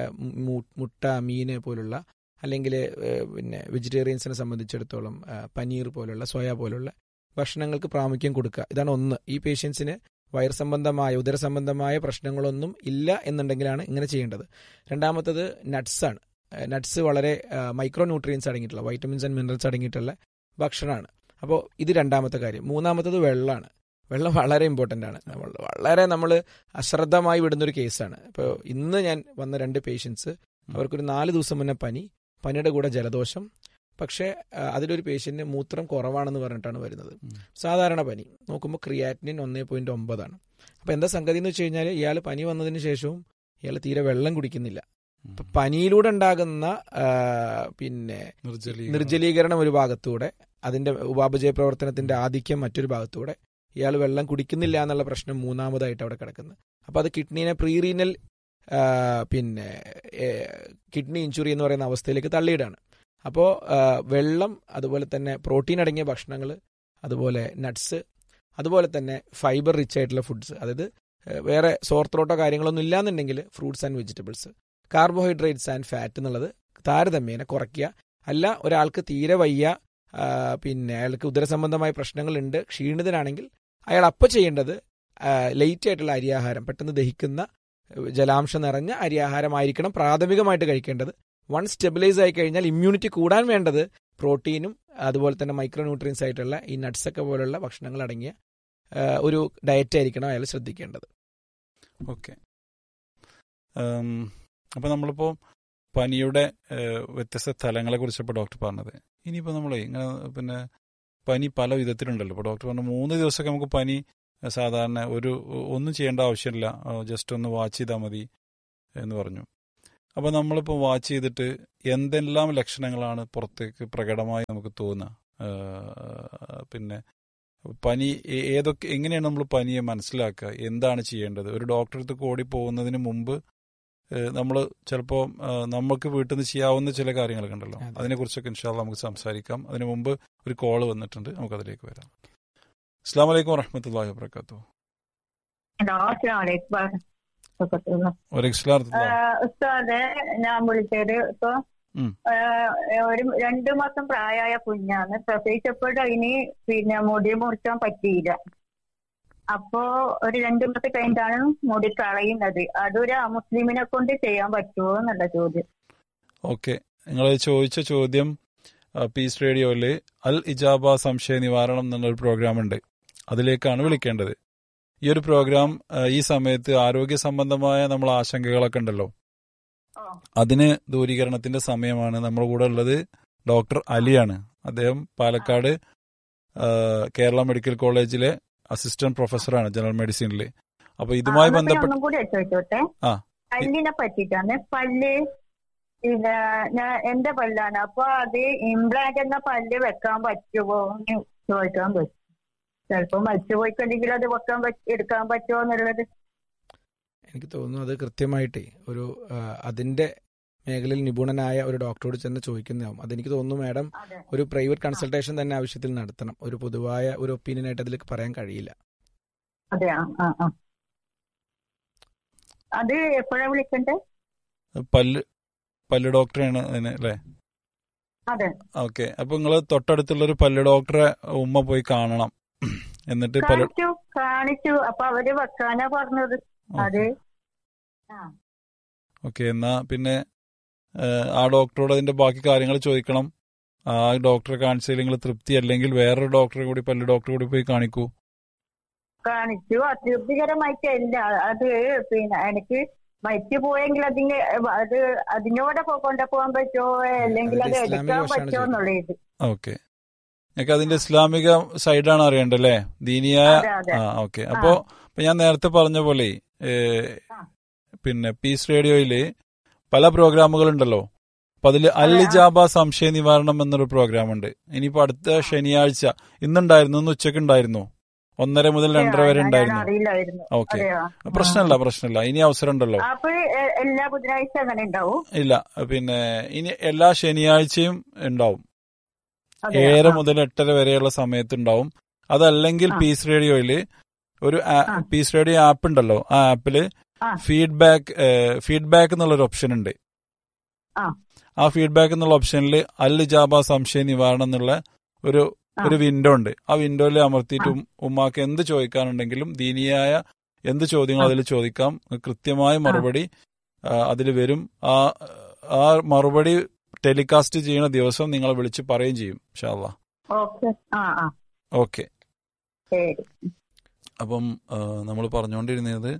മുട്ട മീന് പോലുള്ള അല്ലെങ്കിൽ പിന്നെ വെജിറ്റേറിയൻസിനെ സംബന്ധിച്ചിടത്തോളം ആ, പനീർ പോലുള്ള സോയ പോലുള്ള ഭക്ഷണങ്ങൾക്ക് പ്രാമുഖ്യം കൊടുക്കുക ഇതാണ് ഒന്ന് ഈ പേഷ്യൻസിന് വയർ സംബന്ധമായ ഉദര സംബന്ധമായ പ്രശ്നങ്ങളൊന്നും ഇല്ല എന്നുണ്ടെങ്കിലാണ് ഇങ്ങനെ ചെയ്യേണ്ടത് രണ്ടാമത്തത് നട്ട്സ് ആണ് നട്ട്സ് വളരെ മൈക്രോ ന്യൂട്രിയൻസ് അടങ്ങിയിട്ടുള്ള വൈറ്റമിൻസ് ആൻഡ് മിനറൽസ് അടങ്ങിയിട്ടുള്ള ഭക്ഷണമാണ് അപ്പോൾ ഇത് രണ്ടാമത്തെ കാര്യം മൂന്നാമത്തത് വെള്ളമാണ് വെള്ളം വളരെ ഇമ്പോർട്ടൻ്റ് ആണ് നമ്മൾ വളരെ നമ്മൾ അശ്രദ്ധമായി വിടുന്നൊരു കേസാണ് ഇപ്പോൾ ഇന്ന് ഞാൻ വന്ന രണ്ട് പേഷ്യൻസ് അവർക്കൊരു നാല് ദിവസം മുന്നേ പനി പനിയുടെ കൂടെ ജലദോഷം പക്ഷേ ആ, അതിലൊരു പേഷ്യന്റിന് മൂത്രം കുറവാണെന്ന് പറഞ്ഞിട്ടാണ് വരുന്നത് ഉം. സാധാരണ പനി നോക്കുമ്പോൾ ക്രിയാറ്റിനിൻ ഒന്നേ പോയിന്റ് ഒമ്പതാണ് അപ്പോൾ എന്താ സംഗതി എന്ന് വെച്ച് കഴിഞ്ഞാൽ ഇയാൾ പനി വന്നതിന് ശേഷവും ഇയാൾ തീരെ വെള്ളം കുടിക്കുന്നില്ല അപ്പൊ പനിയിലൂടെ ഉണ്ടാകുന്ന ആ, പിന്നെ നിർജ്ജലീകരണം. നിർജ്ജലീകരണം ഒരു ഭാഗത്തൂടെ അതിന്റെ ഉപാപചയ പ്രവർത്തനത്തിന്റെ ആധിക്യം മറ്റൊരു ഭാഗത്തൂടെ ഇയാൾ വെള്ളം കുടിക്കുന്നില്ല എന്നുള്ള പ്രശ്നം മൂന്നാമതായിട്ട് അവിടെ കിടക്കുന്നത് അപ്പൊ അത് കിഡ്നീനെ പ്രീറീനൽ പിന്നെ കിഡ്നി ഇഞ്ചുറി എന്ന് പറയുന്ന അവസ്ഥയിലേക്ക് തള്ളിയിടാണ് അപ്പോൾ വെള്ളം അതുപോലെ തന്നെ പ്രോട്ടീൻ അടങ്ങിയ ഭക്ഷണങ്ങൾ അതുപോലെ നട്ട്സ് അതുപോലെ തന്നെ ഫൈബർ റിച്ച് ആയിട്ടുള്ള ഫുഡ്സ് അതായത് ആ, വേറെ സോർത്രോട്ടോ കാര്യങ്ങളൊന്നും ഇല്ലാന്നുണ്ടെങ്കിൽ fruits and vegetables carbohydrates and fat എന്നുള്ളത് താരതമ്യേന കുറയ്ക്കുക അല്ല ഒരാൾക്ക് തീരെ വയ്യ ആ, പിന്നെ അയാൾക്ക് ഉദരസംബന്ധമായ പ്രശ്നങ്ങളുണ്ട് ക്ഷീണിതനാണെങ്കിൽ അയാൾ അപ്പോൾ ചെയ്യേണ്ടത് ലേറ്റ് ആയിട്ടുള്ള അരിയാഹാരം പെട്ടെന്ന് ദഹിക്കുന്ന ഏഹ്, ജലാംശം നിറഞ്ഞ അരിയാഹാരമായിരിക്കണം പ്രാഥമികമായിട്ട് കഴിക്കേണ്ടത് വൺ സ്റ്റെബിലൈസ് ആയി കഴിഞ്ഞാൽ ഇമ്മ്യൂണിറ്റി കൂടാൻ വേണ്ടത് പ്രോട്ടീനും അതുപോലെ തന്നെ മൈക്രോ ന്യൂട്രിയൻസ് ആയിട്ടുള്ള ഈ നട്ട്സ് ഒക്കെ പോലുള്ള ഭക്ഷണങ്ങൾ അടങ്ങിയ ഏഹ്, ഒരു ഡയറ്റ് ആയിരിക്കണം അയാൾ ശ്രദ്ധിക്കേണ്ടത് ഓക്കെ അപ്പൊ നമ്മളിപ്പോ പനിയുടെ ഏഹ്, വ്യത്യസ്ത തലങ്ങളെ കുറിച്ചപ്പോൾ ഡോക്ടർ പറഞ്ഞത് ഇനിയിപ്പോ നമ്മളെ ഇങ്ങനെ പിന്നെ പനി പല വിധത്തിലുണ്ടല്ലോ ഇപ്പൊ ഡോക്ടർ പറഞ്ഞു മൂന്ന് ദിവസമൊക്കെ നമുക്ക് പനി ഏഹ്, സാധാരണ ഒരു ഒന്നും ചെയ്യേണ്ട ആവശ്യമില്ല ജസ്റ്റ് ഒന്ന് വാച്ച് ചെയ്താൽ മതി എന്ന് പറഞ്ഞു അപ്പൊ നമ്മളിപ്പോ വാച്ച് ചെയ്തിട്ട് എന്തെല്ലാം ലക്ഷണങ്ങളാണ് പുറത്തേക്ക് പ്രകടമായി നമുക്ക് തോന്നുക ഏഹ്, പിന്നെ പനി ഏ- ഏതൊക്കെ എങ്ങനെയാണ് നമ്മൾ പനിയെ മനസ്സിലാക്കുക എന്താണ് ചെയ്യേണ്ടത് ഒരു ഡോക്ടറെ അടുത്ത് ഓടി പോകുന്നതിന് മുമ്പ് നമ്മൾ ചിലപ്പോൾ നമുക്ക് വീട്ടിൽ നിന്ന് ചെയ്യാവുന്ന ചില കാര്യങ്ങളൊക്കെ ഉണ്ടല്ലോ അതെ. അതിനെക്കുറിച്ചൊക്കെ ഇൻഷാല്ല നമുക്ക് സംസാരിക്കാം അതിനു മുമ്പ് ഒരു കോള് വന്നിട്ടുണ്ട് നമുക്ക് അതിലേക്ക് വരാം അസ്സാം വലൈക്കും വറഹമത്തല്ലാഹി വാബർക്കാത്തു ഹലോ അസ്സലാമലൈക്കും വറഹ്മത്തുള്ളാഹി. ഒരു ഇസ്ലാം ആ, ഉസ്താദെ ഞാൻ വിളിച്ചത് ഇപ്പൊ ഉം. ആ, ഒരു രണ്ടു മാസം പ്രായമായ കുഞ്ഞാണ് പ്രസവിച്ചപ്പോൾ അതിന് പിന്നെ മുടി മുറിക്കാൻ പറ്റിയില്ല അപ്പോ ഒരു രണ്ടു മാസം കഴിഞ്ഞിട്ടാണ് മുടി കളയുന്നത് അതൊരു മുസ്ലിമിനെ കൊണ്ട് ചെയ്യാൻ പറ്റുമോ എന്നുള്ള ചോദ്യം ഓക്കെ നിങ്ങൾ ചോദിച്ച ചോദ്യം ആ, പീസ് റേഡിയോയിൽ അൽ ഇജാബ സംശയ നിവാരണം എന്നുള്ളൊരു പ്രോഗ്രാം ഉണ്ട് അതിലേക്കാണ് വിളിക്കേണ്ടത് ഈ ഒരു പ്രോഗ്രാം ആ, ഈ സമയത്ത് ആരോഗ്യ സംബന്ധമായ നമ്മൾ ആശങ്കകളൊക്കെ ഉണ്ടല്ലോ ഓ. അതിന് ദൂരീകരണത്തിന്റെ സമയമാണ് നമ്മുടെ കൂടെ ഉള്ളത് ഡോക്ടർ അലിയാണ് അദ്ദേഹം പാലക്കാട് ആ, കേരള മെഡിക്കൽ കോളേജിലെ അസിസ്റ്റന്റ് പ്രൊഫസറാണ് ജനറൽ മെഡിസിനിൽ അപ്പൊ ഇതുമായി ആ, എന്നാ ബന്ധപ്പെട്ട് ഒന്നും കൂടി ചോദിച്ചോട്ടെ ആ. പല്ലിനെ പറ്റിട്ടാണ് പല്ല് പിന്നെ ഞാൻ എന്റെ പല്ലാണ് അപ്പൊ അത് ഇംപ്ലാന്റ് എന്ന പല്ല് വെക്കാൻ പറ്റുമോ എന്ന് ചോദിക്കാൻ പറ്റും ചിലപ്പോ മരിച്ചു പോയിക്കണ്ടെങ്കിൽ അത് വെക്കാൻ പറ്റ- എടുക്കാൻ പറ്റുമോ എന്നുള്ളത് എനിക്ക് തോന്നുന്നു അത് കൃത്യമായിട്ടേ ഒരു ആ, അതിന്റെ മേഖലയിൽ നിപുണനായ ഒരു ഡോക്ടറോട് ചെന്ന് ചോദിക്കുന്നതാവും അതെനിക്ക് തോന്നുന്നു മാഡം അതെ ഒരു പ്രൈവറ്റ് കൺസൾട്ടേഷൻ തന്നെ ആവശ്യത്തിൽ നടത്തണം ഒരു പൊതുവായ ഒരു ഒപ്പീനിയൻ ആയിട്ട് അതിലേക്ക് പറയാൻ കഴിയില്ല അതെ ആ ആ ആ. അത് എപ്പോഴാ വിളിക്കണ്ടേ പല്ല് പല്ല് ഡോക്ടറാണ് അതിന് അല്ലേ അതെ ഓക്കെ അപ്പൊ നിങ്ങൾ തൊട്ടടുത്തുള്ള ഒരു പല്ല് ഡോക്ടറെ ഉമ്മ പോയി കാണണം എന്നിട്ട് പല കാണിച്ചു കാണിച്ചു അപ്പൊ അവര് വെക്കാനാ പറഞ്ഞത് അത് ആ ഓക്കെ എന്നാ പിന്നെ ഏഹ്, ആ ഡോക്ടറോട് അതിന്റെ ബാക്കി കാര്യങ്ങൾ ചോദിക്കണം ആ ഡോക്ടറെ കാണിച്ചതിൽ നിങ്ങൾ തൃപ്തി അല്ലെങ്കിൽ വേറൊരു ഡോക്ടറെ കൂടി പല്ല് ഡോക്ടറെ കൂടി പോയി കാണിക്കൂ കാണിച്ചു അതൃപ്തികരമായിട്ടല്ല അത് പിന്നെ എനിക്ക് മറ്റു പോയെങ്കിൽ അതിന് അത് അതിനോടൊപ്പം കൊണ്ടുപോകാൻ പറ്റുമോ അല്ലെങ്കിൽ അത് അതിന്റെ ഇസ്ലാമിക എടുക്കാൻ വശമാണ് പറ്റുമോ എന്നുള്ളത് ഓക്കെ നിങ്ങൾക്ക് അതിന്റെ ഇസ്ലാമിക സൈഡാണ് അറിയേണ്ടല്ലേ ദീനിയായ അതെ അതെ ആ ഓക്കെ അപ്പോ ഇപ്പൊ ഞാൻ നേരത്തെ പറഞ്ഞ പോലെ ഏഹ്, ആ. പിന്നെ പീസ് റേഡിയോയില് പല പ്രോഗ്രാമുകൾ ഉണ്ടല്ലോ അപ്പൊ അതിൽ അൽ അതെ, ആ. ഇജാബ സംശയ നിവാരണം എന്നൊരു പ്രോഗ്രാം ഉണ്ട് ഇനിയിപ്പോ അടുത്ത ശനിയാഴ്ച ഇന്നുണ്ടായിരുന്നു ഇന്ന് ഉച്ചക്ക് ഉണ്ടായിരുന്നു ഒന്നര മുതൽ രണ്ടര വരെ ഞാൻ ഉണ്ടായിരുന്നു അറിയില്ലായിരുന്നു ഓക്കെ അതെയോ പ്രശ്നമില്ല പ്രശ്നമില്ല ഇനി അവസരം ഉണ്ടല്ലോ അപ്പൊ എ- എല്ലാ ബുധനാഴ്ച അങ്ങനെ ഉണ്ടാവും ഇല്ല പിന്നെ ഇനി എല്ലാ ശനിയാഴ്ചയും ഉണ്ടാവും അതെയോ? ഏഴര ആ. മുതൽ എട്ടര വരെയുള്ള സമയത്ത് ഉണ്ടാവും അതല്ലെങ്കിൽ ആ. പീസ് റേഡിയോയില് ഒരു ആ- ആ. പീസ് റേഡിയോ ആപ്പ് ഉണ്ടല്ലോ ആ ആപ്പില് ആ. ഫീഡ്ബാക്ക് ഫീഡ്ബാക്ക് എന്നുള്ളൊരു ഓപ്ഷൻ ഉണ്ട് ആ. ആ ഫീഡ്ബാക്ക് എന്നുള്ള ഓപ്ഷനിൽ അൽ ജാബ സംശയ നിവാരണം എന്നുള്ള ഒരു ആ. ഒരു വിൻഡോ ഉണ്ട് ആ വിൻഡോയിൽ അമർത്തിയിട്ട് ഉം- ഉമ്മാക്ക് എന്ത് ചോദിക്കാനുണ്ടെങ്കിലും ദീനിയായ എന്ത് ചോദ്യങ്ങൾ ആ. അതിൽ ചോദിക്കാം കൃത്യമായ മറുപടി അതിൽ വരും ആ ആ മറുപടി ടെലികാസ്റ്റ് ചെയ്യുന്ന ദിവസം നിങ്ങളെ വിളിച്ച് പറയുകയും ചെയ്യും ഷാല്ല ഓക്കെ ആ ആ ഓക്കെ ശരി അപ്പം നമ്മൾ പറഞ്ഞുകൊണ്ടിരുന്നത്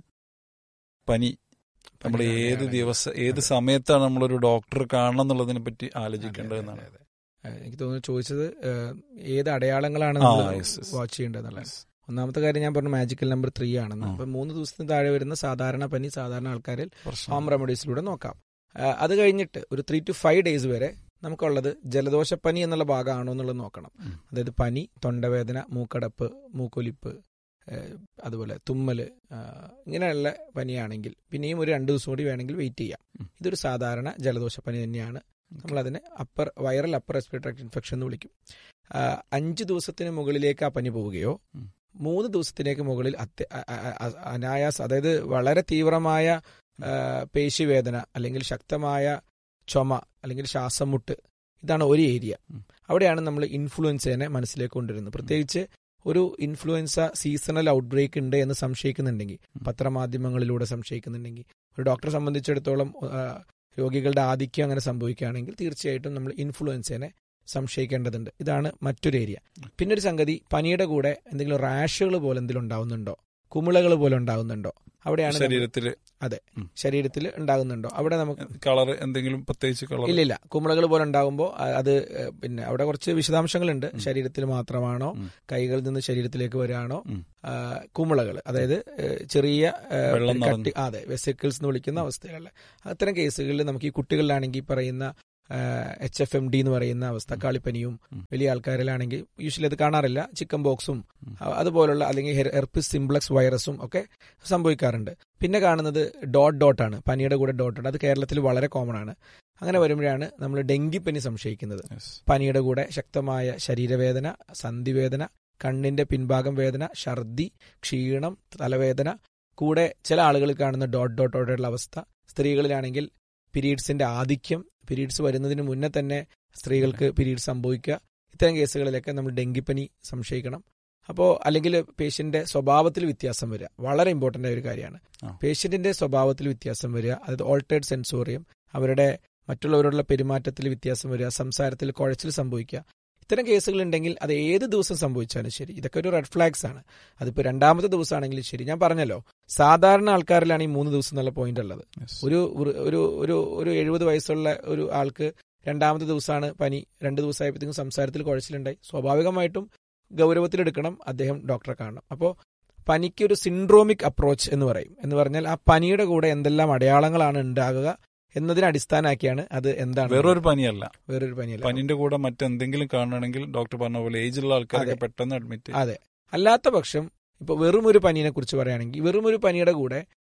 പനി നമ്മൾ പനി ഏത് തന്നെയാണ്. ദിവസം ഏത് അതെ. സമയത്താണ് നമ്മളൊരു ഡോക്ടറെ കാണണം എന്നുള്ളതിനെ പറ്റി അതെ, ആലോചിക്കേണ്ടതെന്നാണ് അതെ, അതെ, അതെ. എനിക്ക് തോന്നുന്നു ചോദിച്ചത് ഏഹ്, ഏത് അടയാളങ്ങളാണ് ആ, നമ്മൾ yes, yes. വാച്ച് ചെയ്യേണ്ടതെന്നുള്ളത് ഒന്നാമത്തെ കാര്യം ഞാൻ പറഞ്ഞു മാജിക്കൽ നമ്പർ ത്രീ ആണെന്ന് ആ. അപ്പൊ മൂന്ന് ദിവസത്തിന് താഴെ വരുന്ന സാധാരണ പനി സാധാരണ ആൾക്കാരിൽ പ്രശ്നം. ഹോം റെമഡീസിലൂടെ നോക്കാം ആ, അത് കഴിഞ്ഞിട്ട് ഒരു ത്രീ ടു ഫൈവ് ഡേയ്സ് വരെ നമുക്കുള്ളത് ജലദോഷപ്പനി എന്നുള്ള ഭാഗമാണോ എന്നുള്ളത് നോക്കണം ഉം. അതായത് പനി തൊണ്ടവേദന മൂക്കടപ്പ് മൂക്കൊലിപ്പ് ഏഹ്, അതുപോലെ തുമ്മല് ആ, ഇങ്ങനെയുള്ള പനിയാണെങ്കിൽ പിന്നെയും ഒരു രണ്ട് ദിവസം കൂടി വേണമെങ്കിൽ വെയിറ്റ് ചെയ്യാം ഉം. ഇതൊരു സാധാരണ ജലദോഷപ്പനി തന്നെയാണ് നമ്മളതിനെ upper viral upper respiratory infection എന്ന് വിളിക്കും ആ, അഞ്ച് ദിവസത്തിന് മുകളിലേക്ക് ആ പനി പോവുകയോ ഉം. മൂന്ന് ദിവസത്തിലേക്ക് മുകളിൽ അത്യ- അ- അ- അ- അനായാസ അതായത് വളരെ തീവ്രമായ ആ, പേശിവേദന അല്ലെങ്കിൽ ശക്തമായ ചുമ അല്ലെങ്കിൽ ശ്വാസം മുട്ട് ഇതാണ് ഒരു ഏരിയ ഉം. അവിടെയാണ് നമ്മൾ ഇൻഫ്ലുവൻസേനെ മനസ്സിലേക്ക് കൊണ്ടുവരുന്നത് പ്രത്യേകിച്ച് ഒരു ഇൻഫ്ലുവൻസ സീസണൽ ഔട്ട്ബ്രേക്ക് ഉണ്ട് എന്ന് സംശയിക്കുന്നുണ്ടെങ്കിൽ പത്രമാധ്യമങ്ങളിലൂടെ സംശയിക്കുന്നുണ്ടെങ്കിൽ ഒരു ഡോക്ടറെ സംബന്ധിച്ചിടത്തോളം ആ, രോഗികളുടെ ആധിക്യം അങ്ങനെ സംഭവിക്കുകയാണെങ്കിൽ തീർച്ചയായിട്ടും നമ്മൾ ഇൻഫ്ലുവൻസേനെ സംശയിക്കേണ്ടതുണ്ട് ഇതാണ് മറ്റൊരു ഏരിയ പിന്നെ ഒരു സംഗതി പനിയുടെ കൂടെ എന്തെങ്കിലും റാഷുകൾ പോലെ എന്തെങ്കിലും ഉണ്ടാവുന്നുണ്ടോ കുമിളകൾ പോലെ ഉണ്ടാകുന്നുണ്ടോ അവിടെയാണ് നമ്മൾ- ശരീരത്തില് ശരീരത്തിൽ ഉണ്ടാകുന്നുണ്ടോ അവിടെ നമുക്ക് കളർ എന്തെങ്കിലും പ്രത്യേകിച്ച് കളർ ഇല്ല ഇല്ല കുമിളകൾ പോലെ ഉണ്ടാകുമ്പോൾ അത് ഏഹ്, പിന്നെ അവിടെ കുറച്ച് വിശദാംശങ്ങളുണ്ട് ഉം. ശരീരത്തിൽ മാത്രമാണോ ഉം. കൈകളിൽ നിന്ന് ശരീരത്തിലേക്ക് വരികയാണോ ഉം. കുമിളകൾ അതായത് ഏഹ്, ചെറിയ ഏഹ്, വെള്ളം കട്ടി നിറഞ്ഞ്. ആ, അതെ വെസിക്കിൾസ് എന്ന് വിളിക്കുന്ന അവസ്ഥകളിൽ അത്തരം കേസുകളിൽ നമുക്ക് ഈ കുട്ടികളിലാണെങ്കിൽ ഈ പറയുന്ന എച്ച് എഫ് എം ഡി എന്ന് പറയുന്ന അവസ്ഥ കാളിപ്പനിയും ഉം. വലിയ ആൾക്കാരിലാണെങ്കിൽ യൂഷ്വലി അത് കാണാറില്ല ചിക്കൻ ബോക്സും ഉം. അ- അതുപോലുള്ള അല്ലെങ്കിൽ ഹെർപ്പിസ് സിംപ്ലക്സ് വൈറസും ഒക്കെ സംഭവിക്കാറുണ്ട് പിന്നെ കാണുന്നത് ഡോട്ട് ഡോട്ട് ആണ് പനിയുടെ കൂടെ ഡോട്ട് ഉണ്ട് അത് കേരളത്തിൽ വളരെ കോമൺ ആണ് അങ്ങനെ വരുമ്പോഴാണ് നമ്മൾ ഡെങ്കിപ്പനി സംശയിക്കുന്നത് പനിയുടെ കൂടെ ശക്തമായ ശരീരവേദന സന്ധിവേദന കണ്ണിന്റെ പിൻഭാഗം വേദന ഛർദി ക്ഷീണം തലവേദന കൂടെ ചില ആളുകളിൽ കാണുന്ന ഡോട്ട് ഡോട്ടോടെയുള്ള അവസ്ഥ സ്ത്രീകളിലാണെങ്കിൽ പീരീഡ്സിന്റെ ആധിക്യം പീരീഡ്സ് വരുന്നതിന് മുന്നേ തന്നെ സ്ത്രീകൾക്ക് പീരീഡ്സ് സംഭവിക്കുക ഇത്തരം കേസുകളിലൊക്കെ നമ്മൾ ഡെങ്കിപ്പനി സംശയിക്കണം അപ്പോൾ അല്ലെങ്കിൽ പേഷ്യന്റെ സ്വഭാവത്തിൽ വ്യത്യാസം വരിക വളരെ ഇമ്പോർട്ടൻ്റ് ആയ ഒരു കാര്യമാണ് ആ. പേഷ്യന്റിന്റെ സ്വഭാവത്തിൽ വ്യത്യാസം വരിക അതായത് ഓൾട്ടേഡ് സെൻസോറിയം അവരുടെ മറ്റുള്ളവരോടുള്ള പെരുമാറ്റത്തിൽ വ്യത്യാസം വരിക സംസാരത്തിൽ കുഴച്ചിൽ സംഭവിക്കുക ഇത്തരം കേസുകൾ ഉണ്ടെങ്കിൽ അത് ഏത് ദിവസം സംഭവിച്ചാലും ശരി ഇതൊക്കെ ഒരു റെഡ് ഫ്ലാഗ്സ് ആണ് അതിപ്പോൾ രണ്ടാമത്തെ ദിവസമാണെങ്കിലും ശരി ഞാൻ പറഞ്ഞല്ലോ സാധാരണ ആൾക്കാരിലാണ് ഈ മൂന്ന് ദിവസം എന്നുള്ള പോയിന്റ് ഉള്ളത് ഒരു വൃ- ഒരു ഒരു ഒരു എഴുപത് വയസ്സുള്ള ഒരു ആൾക്ക് രണ്ടാമത്തെ ദിവസമാണ് പനി രണ്ട് ദിവസമായപ്പോഴത്തേക്കും സംസാരത്തിൽ കുഴച്ചിലുണ്ടായി സ്വാഭാവികമായിട്ടും ഗൗരവത്തിലെടുക്കണം അദ്ദേഹം ഡോക്ടറെ കാണണം അപ്പോൾ പനിക്ക് ഒരു സിൻഡ്രോമിക് അപ്രോച്ച് എന്ന് പറയും എന്ന് പറഞ്ഞാൽ ആ പനിയുടെ കൂടെ എന്തെല്ലാം അടയാളങ്ങളാണ് ഉണ്ടാകുക എന്നതിനെ അടിസ്ഥാനാക്കിയാണ് അത് എന്താണ് വേറൊരു പനിയല്ല വേറൊരു പനിയല്ല പനിന്റെ കൂടെ മറ്റെന്തെങ്കിലും കാണണമെങ്കിൽ ഡോക്ടർ പറഞ്ഞ പോലെ ഏജ് ഉള്ള ആൾക്കാരൊക്കെ അതെ. പെട്ടെന്ന് അഡ്മിറ്റ് അതെ അല്ലാത്ത പക്ഷം ഇപ്പൊ വെറും ഒരു പനീനെ കുറിച്ച് പറയുകയാണെങ്കിൽ വെറും ഒരു പനിയുടെ കൂടെ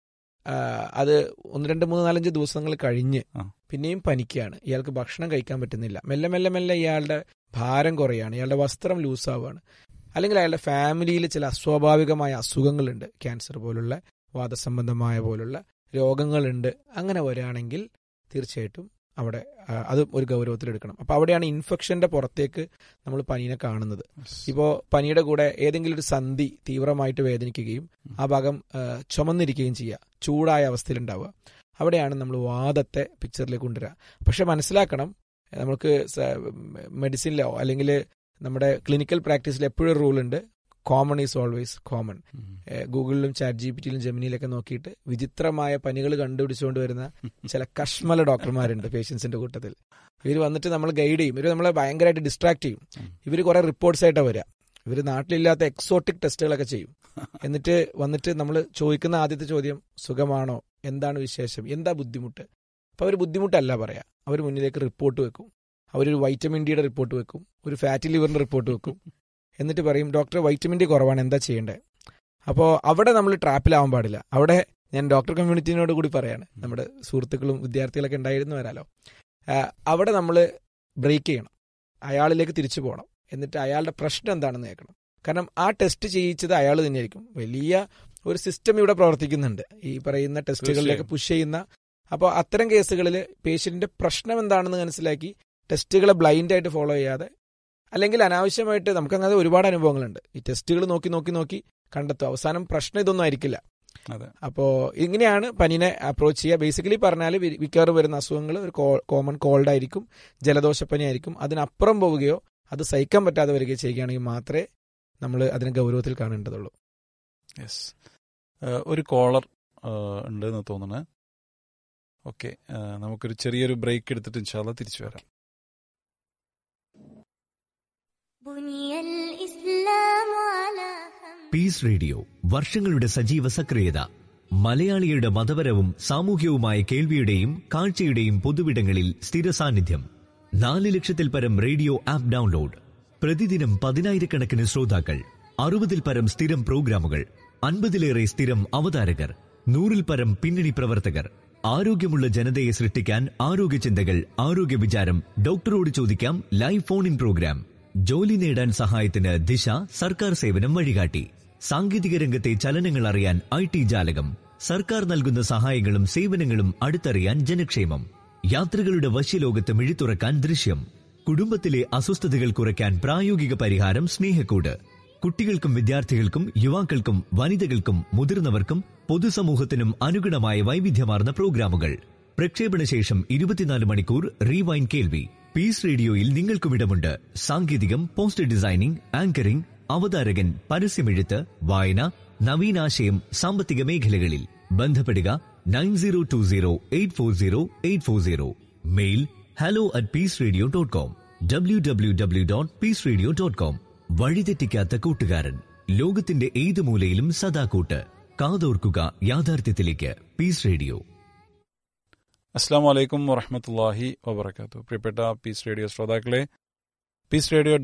ആ, അത് ഒന്ന് രണ്ട് മൂന്ന് നാലഞ്ച് ദിവസങ്ങൾ കഴിഞ്ഞ് ആ. പിന്നെയും പനിക്കുകയാണ് ഇയാൾക്ക് ഭക്ഷണം കഴിക്കാൻ പറ്റുന്നില്ല മെല്ലെ മെല്ലെ മെല്ലെ ഇയാളുടെ ഭാരം കുറയാണ് ഇയാളുടെ വസ്ത്രം ലൂസാവുകയാണ് അല്ലെങ്കിൽ അയാളുടെ ഫാമിലിയിൽ ചില അസ്വാഭാവികമായ അസുഖങ്ങളുണ്ട് ക്യാൻസർ പോലുള്ള വാദസംബന്ധമായ പോലുള്ള രോഗങ്ങളുണ്ട് അങ്ങനെ വരികയാണെങ്കിൽ തീർച്ചയായിട്ടും അവിടെ ആ, അത് ഒരു ഗൗരവത്തിലെടുക്കണം അപ്പോൾ അവിടെയാണ് ഇൻഫെക്ഷന്റെ പുറത്തേക്ക് നമ്മൾ പനീനെ കാണുന്നത് ഇപ്പോൾ പനിയുടെ കൂടെ ഏതെങ്കിലും ഒരു സന്ധി തീവ്രമായിട്ട് വേദനിക്കുകയും ആ ഭാഗം ആ, ചുമന്നിരിക്കുകയും ചെയ്യുക ചൂടായ അവസ്ഥയിലുണ്ടാവുക അവിടെയാണ് നമ്മൾ വാദത്തെ പിക്ചറിലേക്ക് കൊണ്ടുവരിക പക്ഷെ മനസ്സിലാക്കണം നമുക്ക് മെഡിസിനിലോ അല്ലെങ്കിൽ നമ്മുടെ ക്ലിനിക്കൽ പ്രാക്ടീസിൽ എപ്പോഴും റൂൾ ഉണ്ട് കോമൺ ഈസ് ഓൾവേസ് കോമൺ ഗൂഗിളിലും ചാറ്റ് ജി പി ടിയിലും ജെമിനിയിലൊക്കെ നോക്കിയിട്ട് വിചിത്രമായ പനികൾ കണ്ടുപിടിച്ചുകൊണ്ട് വരുന്ന ചില കഷ്മല ഡോക്ടർമാരുണ്ട് പേഷ്യൻസിന്റെ കൂട്ടത്തിൽ ഇവർ വന്നിട്ട് നമ്മൾ ഗൈഡ് ചെയ്യും ഇവർ നമ്മളെ ഭയങ്കരമായിട്ട് ഡിസ്ട്രാക്ട് ചെയ്യും ഇവർ കുറെ റിപ്പോർട്ട്സ് ആയിട്ടാണ് വരിക ഇവർ നാട്ടിലില്ലാത്ത എക്സോട്ടിക് ടെസ്റ്റുകളൊക്കെ ചെയ്യും എന്നിട്ട് വന്നിട്ട് നമ്മൾ ചോദിക്കുന്ന ആദ്യത്തെ ചോദ്യം സുഖമാണോ എന്താണ് വിശേഷം എന്താ ബുദ്ധിമുട്ട് അപ്പോൾ അവർ ബുദ്ധിമുട്ടല്ല പറയാ അവർ മുന്നിലേക്ക് റിപ്പോർട്ട് വെക്കും അവരൊരു വൈറ്റമിൻ ഡിയുടെ റിപ്പോർട്ട് വെക്കും ഒരു ഫാറ്റി ലിവറിന്റെ റിപ്പോർട്ട് വെക്കും എന്നിട്ട് പറയും ഡോക്ടർ വൈറ്റമിൻ ഡി കുറവാണ് എന്താ ചെയ്യേണ്ടത് അപ്പോൾ അവിടെ നമ്മൾ ട്രാപ്പിലാവാൻ പാടില്ല അവിടെ ഞാൻ ഡോക്ടർ കമ്മ്യൂണിറ്റിനോട് കൂടി പറയാണ് നമ്മുടെ സുഹൃത്തുക്കളും വിദ്യാർത്ഥികളൊക്കെ ഉണ്ടായിരുന്നു വരാലോ ആ, അവിടെ നമ്മൾ ബ്രേക്ക് ചെയ്യണം അയാളിലേക്ക് തിരിച്ചു പോകണം എന്നിട്ട് അയാളുടെ പ്രശ്നം എന്താണെന്ന് കേൾക്കണം കാരണം ആ ടെസ്റ്റ് ചെയ്യിച്ചത് അയാൾ തന്നെയായിരിക്കും വലിയ ഒരു സിസ്റ്റം ഇവിടെ പ്രവർത്തിക്കുന്നുണ്ട് ഈ പറയുന്ന ടെസ്റ്റുകളിലേക്ക് പുഷ് ചെയ്യുന്ന അപ്പോൾ അത്തരം കേസുകളിൽ പേഷ്യന്റിന്റെ പ്രശ്നം എന്താണെന്ന് മനസ്സിലാക്കി ടെസ്റ്റുകളെ ബ്ലൈൻഡ് ആയിട്ട് ഫോളോ ചെയ്യാതെ അല്ലെങ്കിൽ അനാവശ്യമായിട്ട് നമുക്ക് അങ്ങനെ ഒരുപാട് അനുഭവങ്ങളുണ്ട് ഈ ടെസ്റ്റുകൾ നോക്കി നോക്കി നോക്കി കണ്ടെത്തും അവസാനം പ്രശ്നം ഇതൊന്നും ആയിരിക്കില്ല അതെ അപ്പോൾ ഇങ്ങനെയാണ് പനിനെ അപ്രോച്ച് ചെയ്യുക ബേസിക്കലി പറഞ്ഞാൽ മിക്കവാറും വരുന്ന അസുഖങ്ങൾ ഒരു കോമൺ കോൾഡ് ആയിരിക്കും ജലദോഷപ്പനി ആയിരിക്കും അതിനപ്പുറം പോവുകയോ അത് സഹിക്കാൻ പറ്റാതെ വരികയോ ചെയ്യുകയാണെങ്കിൽ മാത്രമേ നമ്മൾ അതിനെ ഗൗരവത്തിൽ കാണേണ്ടതുള്ളൂ യെസ് ഒരു കോളർ ഉണ്ട് എന്ന് തോന്നുന്നു ഓക്കെ നമുക്കൊരു ചെറിയൊരു ബ്രേക്ക് എടുത്തിട്ട് ഇൻഷാല്ല തിരിച്ചു വരാം بني الإسلام على خمس പീസ് റേഡിയോ വർഷങ്ങളുടെ സജീവ സക്രിയത മലയാളിയുടെ മതപരവും സാമൂഹ്യവുമായ കേൾവിയുടെയും കാഴ്ചയുടെയും പൊതുവിടങ്ങളിൽ സ്ഥിര സാന്നിധ്യം നാല് ലക്ഷത്തിൽ പരം റേഡിയോ ആപ്പ് ഡൗൺലോഡ് പ്രതിദിനം പതിനായിരക്കണക്കിന് ശ്രോതാക്കൾ അറുപതിൽ പരം സ്ഥിരം പ്രോഗ്രാമുകൾ അൻപതിലേറെ സ്ഥിരം അവതാരകർ നൂറിൽ പരം പിന്നണി പ്രവർത്തകർ ആരോഗ്യമുള്ള ജനതയെ സൃഷ്ടിക്കാൻ ആരോഗ്യ ചിന്തകൾ ആരോഗ്യ വിചാരം ഡോക്ടറോട് ചോദിക്കാം ലൈവ് ഫോൺ ഇൻ പ്രോഗ്രാം ജോലി നേടാൻ സഹായത്തിന് ദിശ സർക്കാർ സേവനം വഴികാട്ടി സാങ്കേതിക രംഗത്തെ ചലനങ്ങൾ അറിയാൻ ഐ ടി ജാലകം സർക്കാർ നൽകുന്ന സഹായങ്ങളും സേവനങ്ങളും അടുത്തറിയാൻ ജനക്ഷേമം യാത്രകളുടെ വശ്യലോകത്ത് മിഴിത്തുറക്കാൻ ദൃശ്യം കുടുംബത്തിലെ അസ്വസ്ഥതകൾ കുറയ്ക്കാൻ പ്രായോഗിക പരിഹാരം സ്നേഹക്കൂട് കുട്ടികൾക്കും വിദ്യാർത്ഥികൾക്കും യുവാക്കൾക്കും വനിതകൾക്കും മുതിർന്നവർക്കും പൊതുസമൂഹത്തിനും അനുഗുണമായ വൈവിധ്യമാർന്ന പ്രോഗ്രാമുകൾ പ്രക്ഷേപണ ശേഷം ഇരുപത്തിനാല് മണിക്കൂർ റീവൈൻ കേൾവി പീസ് റേഡിയോയിൽ നിങ്ങൾക്കും ഇടമുണ്ട് സാങ്കേതികം പോസ്റ്റർ ഡിസൈനിംഗ് ആങ്കറിംഗ് അവതാരകൻ പരസ്യമെഴുത്ത് വായന നവീനാശയം സാമ്പത്തിക മേഖലകളിൽ ബന്ധപ്പെടുക nine zero two zero eight four zero eight four zero mail hello at peace radio dot com W W W dot peace radio dot com വഴിതെറ്റിക്കാത്ത കൂട്ടുകാരൻ ലോകത്തിന്റെ ഏത് മൂലയിലും സദാ കൂട്ട് കാതോർക്കുക യാഥാർത്ഥ്യത്തിലേക്ക് പീസ് റേഡിയോ അസ്സാം വലൈക്കും വറഹമത്തല്ലാഹി വബർക്കാത്തു പ്രിയപ്പെട്ട പീസ് റേഡിയോ ശ്രോതാക്കളെ പീസ് റേഡിയോ